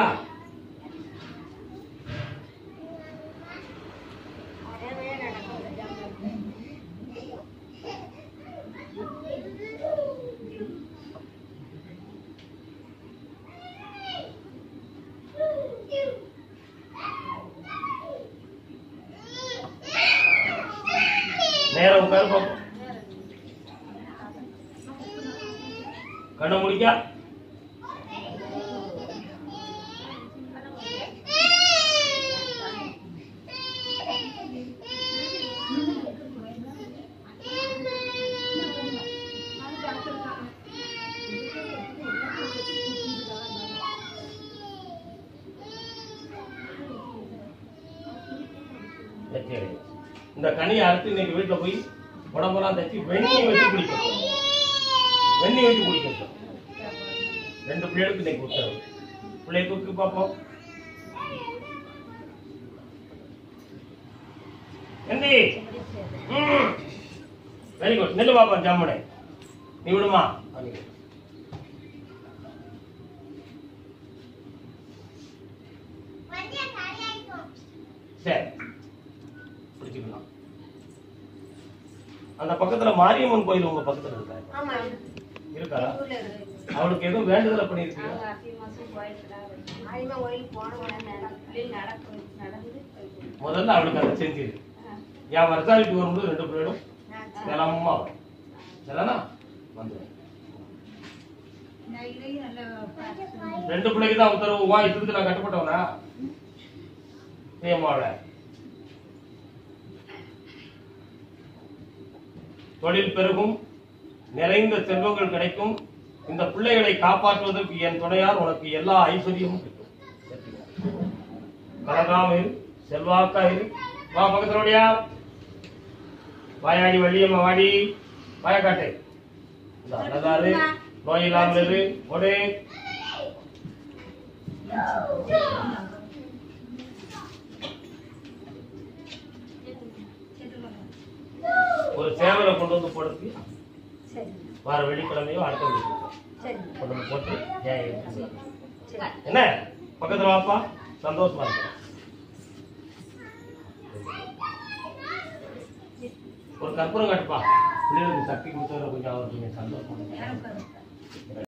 நேரம் உட்காரு பாப்போம் கண்ணை முடிக்கா சரி. இந்த கனியை அறுத்து இன்னைக்கு வீட்டுல போய் உடம்பெல்லாம் தச்சு வெந்நீர் வச்சு குடிக்கணும் வெந்நீர் வச்சு குடிக்கணும் ரெண்டு பிள்ளைகளுக்கு இன்னைக்கு உத்தரவு பிள்ளைய தூக்கு பார்ப்போம் எந்தி ம். வெரி குட் நெல்லு பாப்பா ஜம்முனே நீ விடுமா சரி பிடிச்சுக்கலாம் அந்த பக்கத்துல மாரியம்மன் கோயில் உங்க பக்கத்துல இருக்கா ஆமா இருக்கா ஊர்ல இருக்கு அவளுக்கு எதுவும் வேண்டுதலை பண்ணிருக்கீங்க அவங்க அத்தி மாசம் கோயிலுக்கு தான் வருது. ஆயிமா கோயிலுக்கு போன உடனே நட- பிள்ளைங்க நடக்கும் நடந்து போயிட்டு. முதல்ல அவளுக்கு அதை செஞ்சிரு என் வருஷாலிக்கு வரும்போது ரெண்டு பிள்ளைகளும் தினமும் வரும் இல்லைனா வந்துடும் நான் இதையும் நல்ல practice ரெண்டு பிள்ளைக்கு தான் உத்தரவு வா இதுக்கு நான் கட்டுப்பட்டவனா ஏமாவள தொழில் பெருகும் நிறைந்த செல்வங்கள் கிடைக்கும் இந்த பிள்ளைகளை காப்பாற்றுவதற்கு என் துணையார் உனக்கு எல்லா ஐஸ்வர்யமும் கிடைக்கும் கலங்காம இரு செல்வாக்கா இரு வா பக்கத்துல வாயாடி வள்ளியம்மா வாடி வாய காட்டு இந்த அழகாரு நோய் இல்லாமல் இரு ஒடே ஒரு சேவலை கொண்டு வந்து போடுறதுக்கு சரி வர வெள்ளிக்கிழமையோ அடுத்த வெள்ளிக்கிழமை சரி கொண்டு வந்து போட்டு ஏன் இருக்கு? சரி என்ன பக்கத்துல வாப்பா சந்தோஷமா இருக்கு ஒரு கற்பூரம் கட்டுப்பா பிள்ளைகளுக்கு சக்தி கொடுத்தவரை கொஞ்சம் அவர் கொஞ்சம் சந்தோஷமா இருக்கு.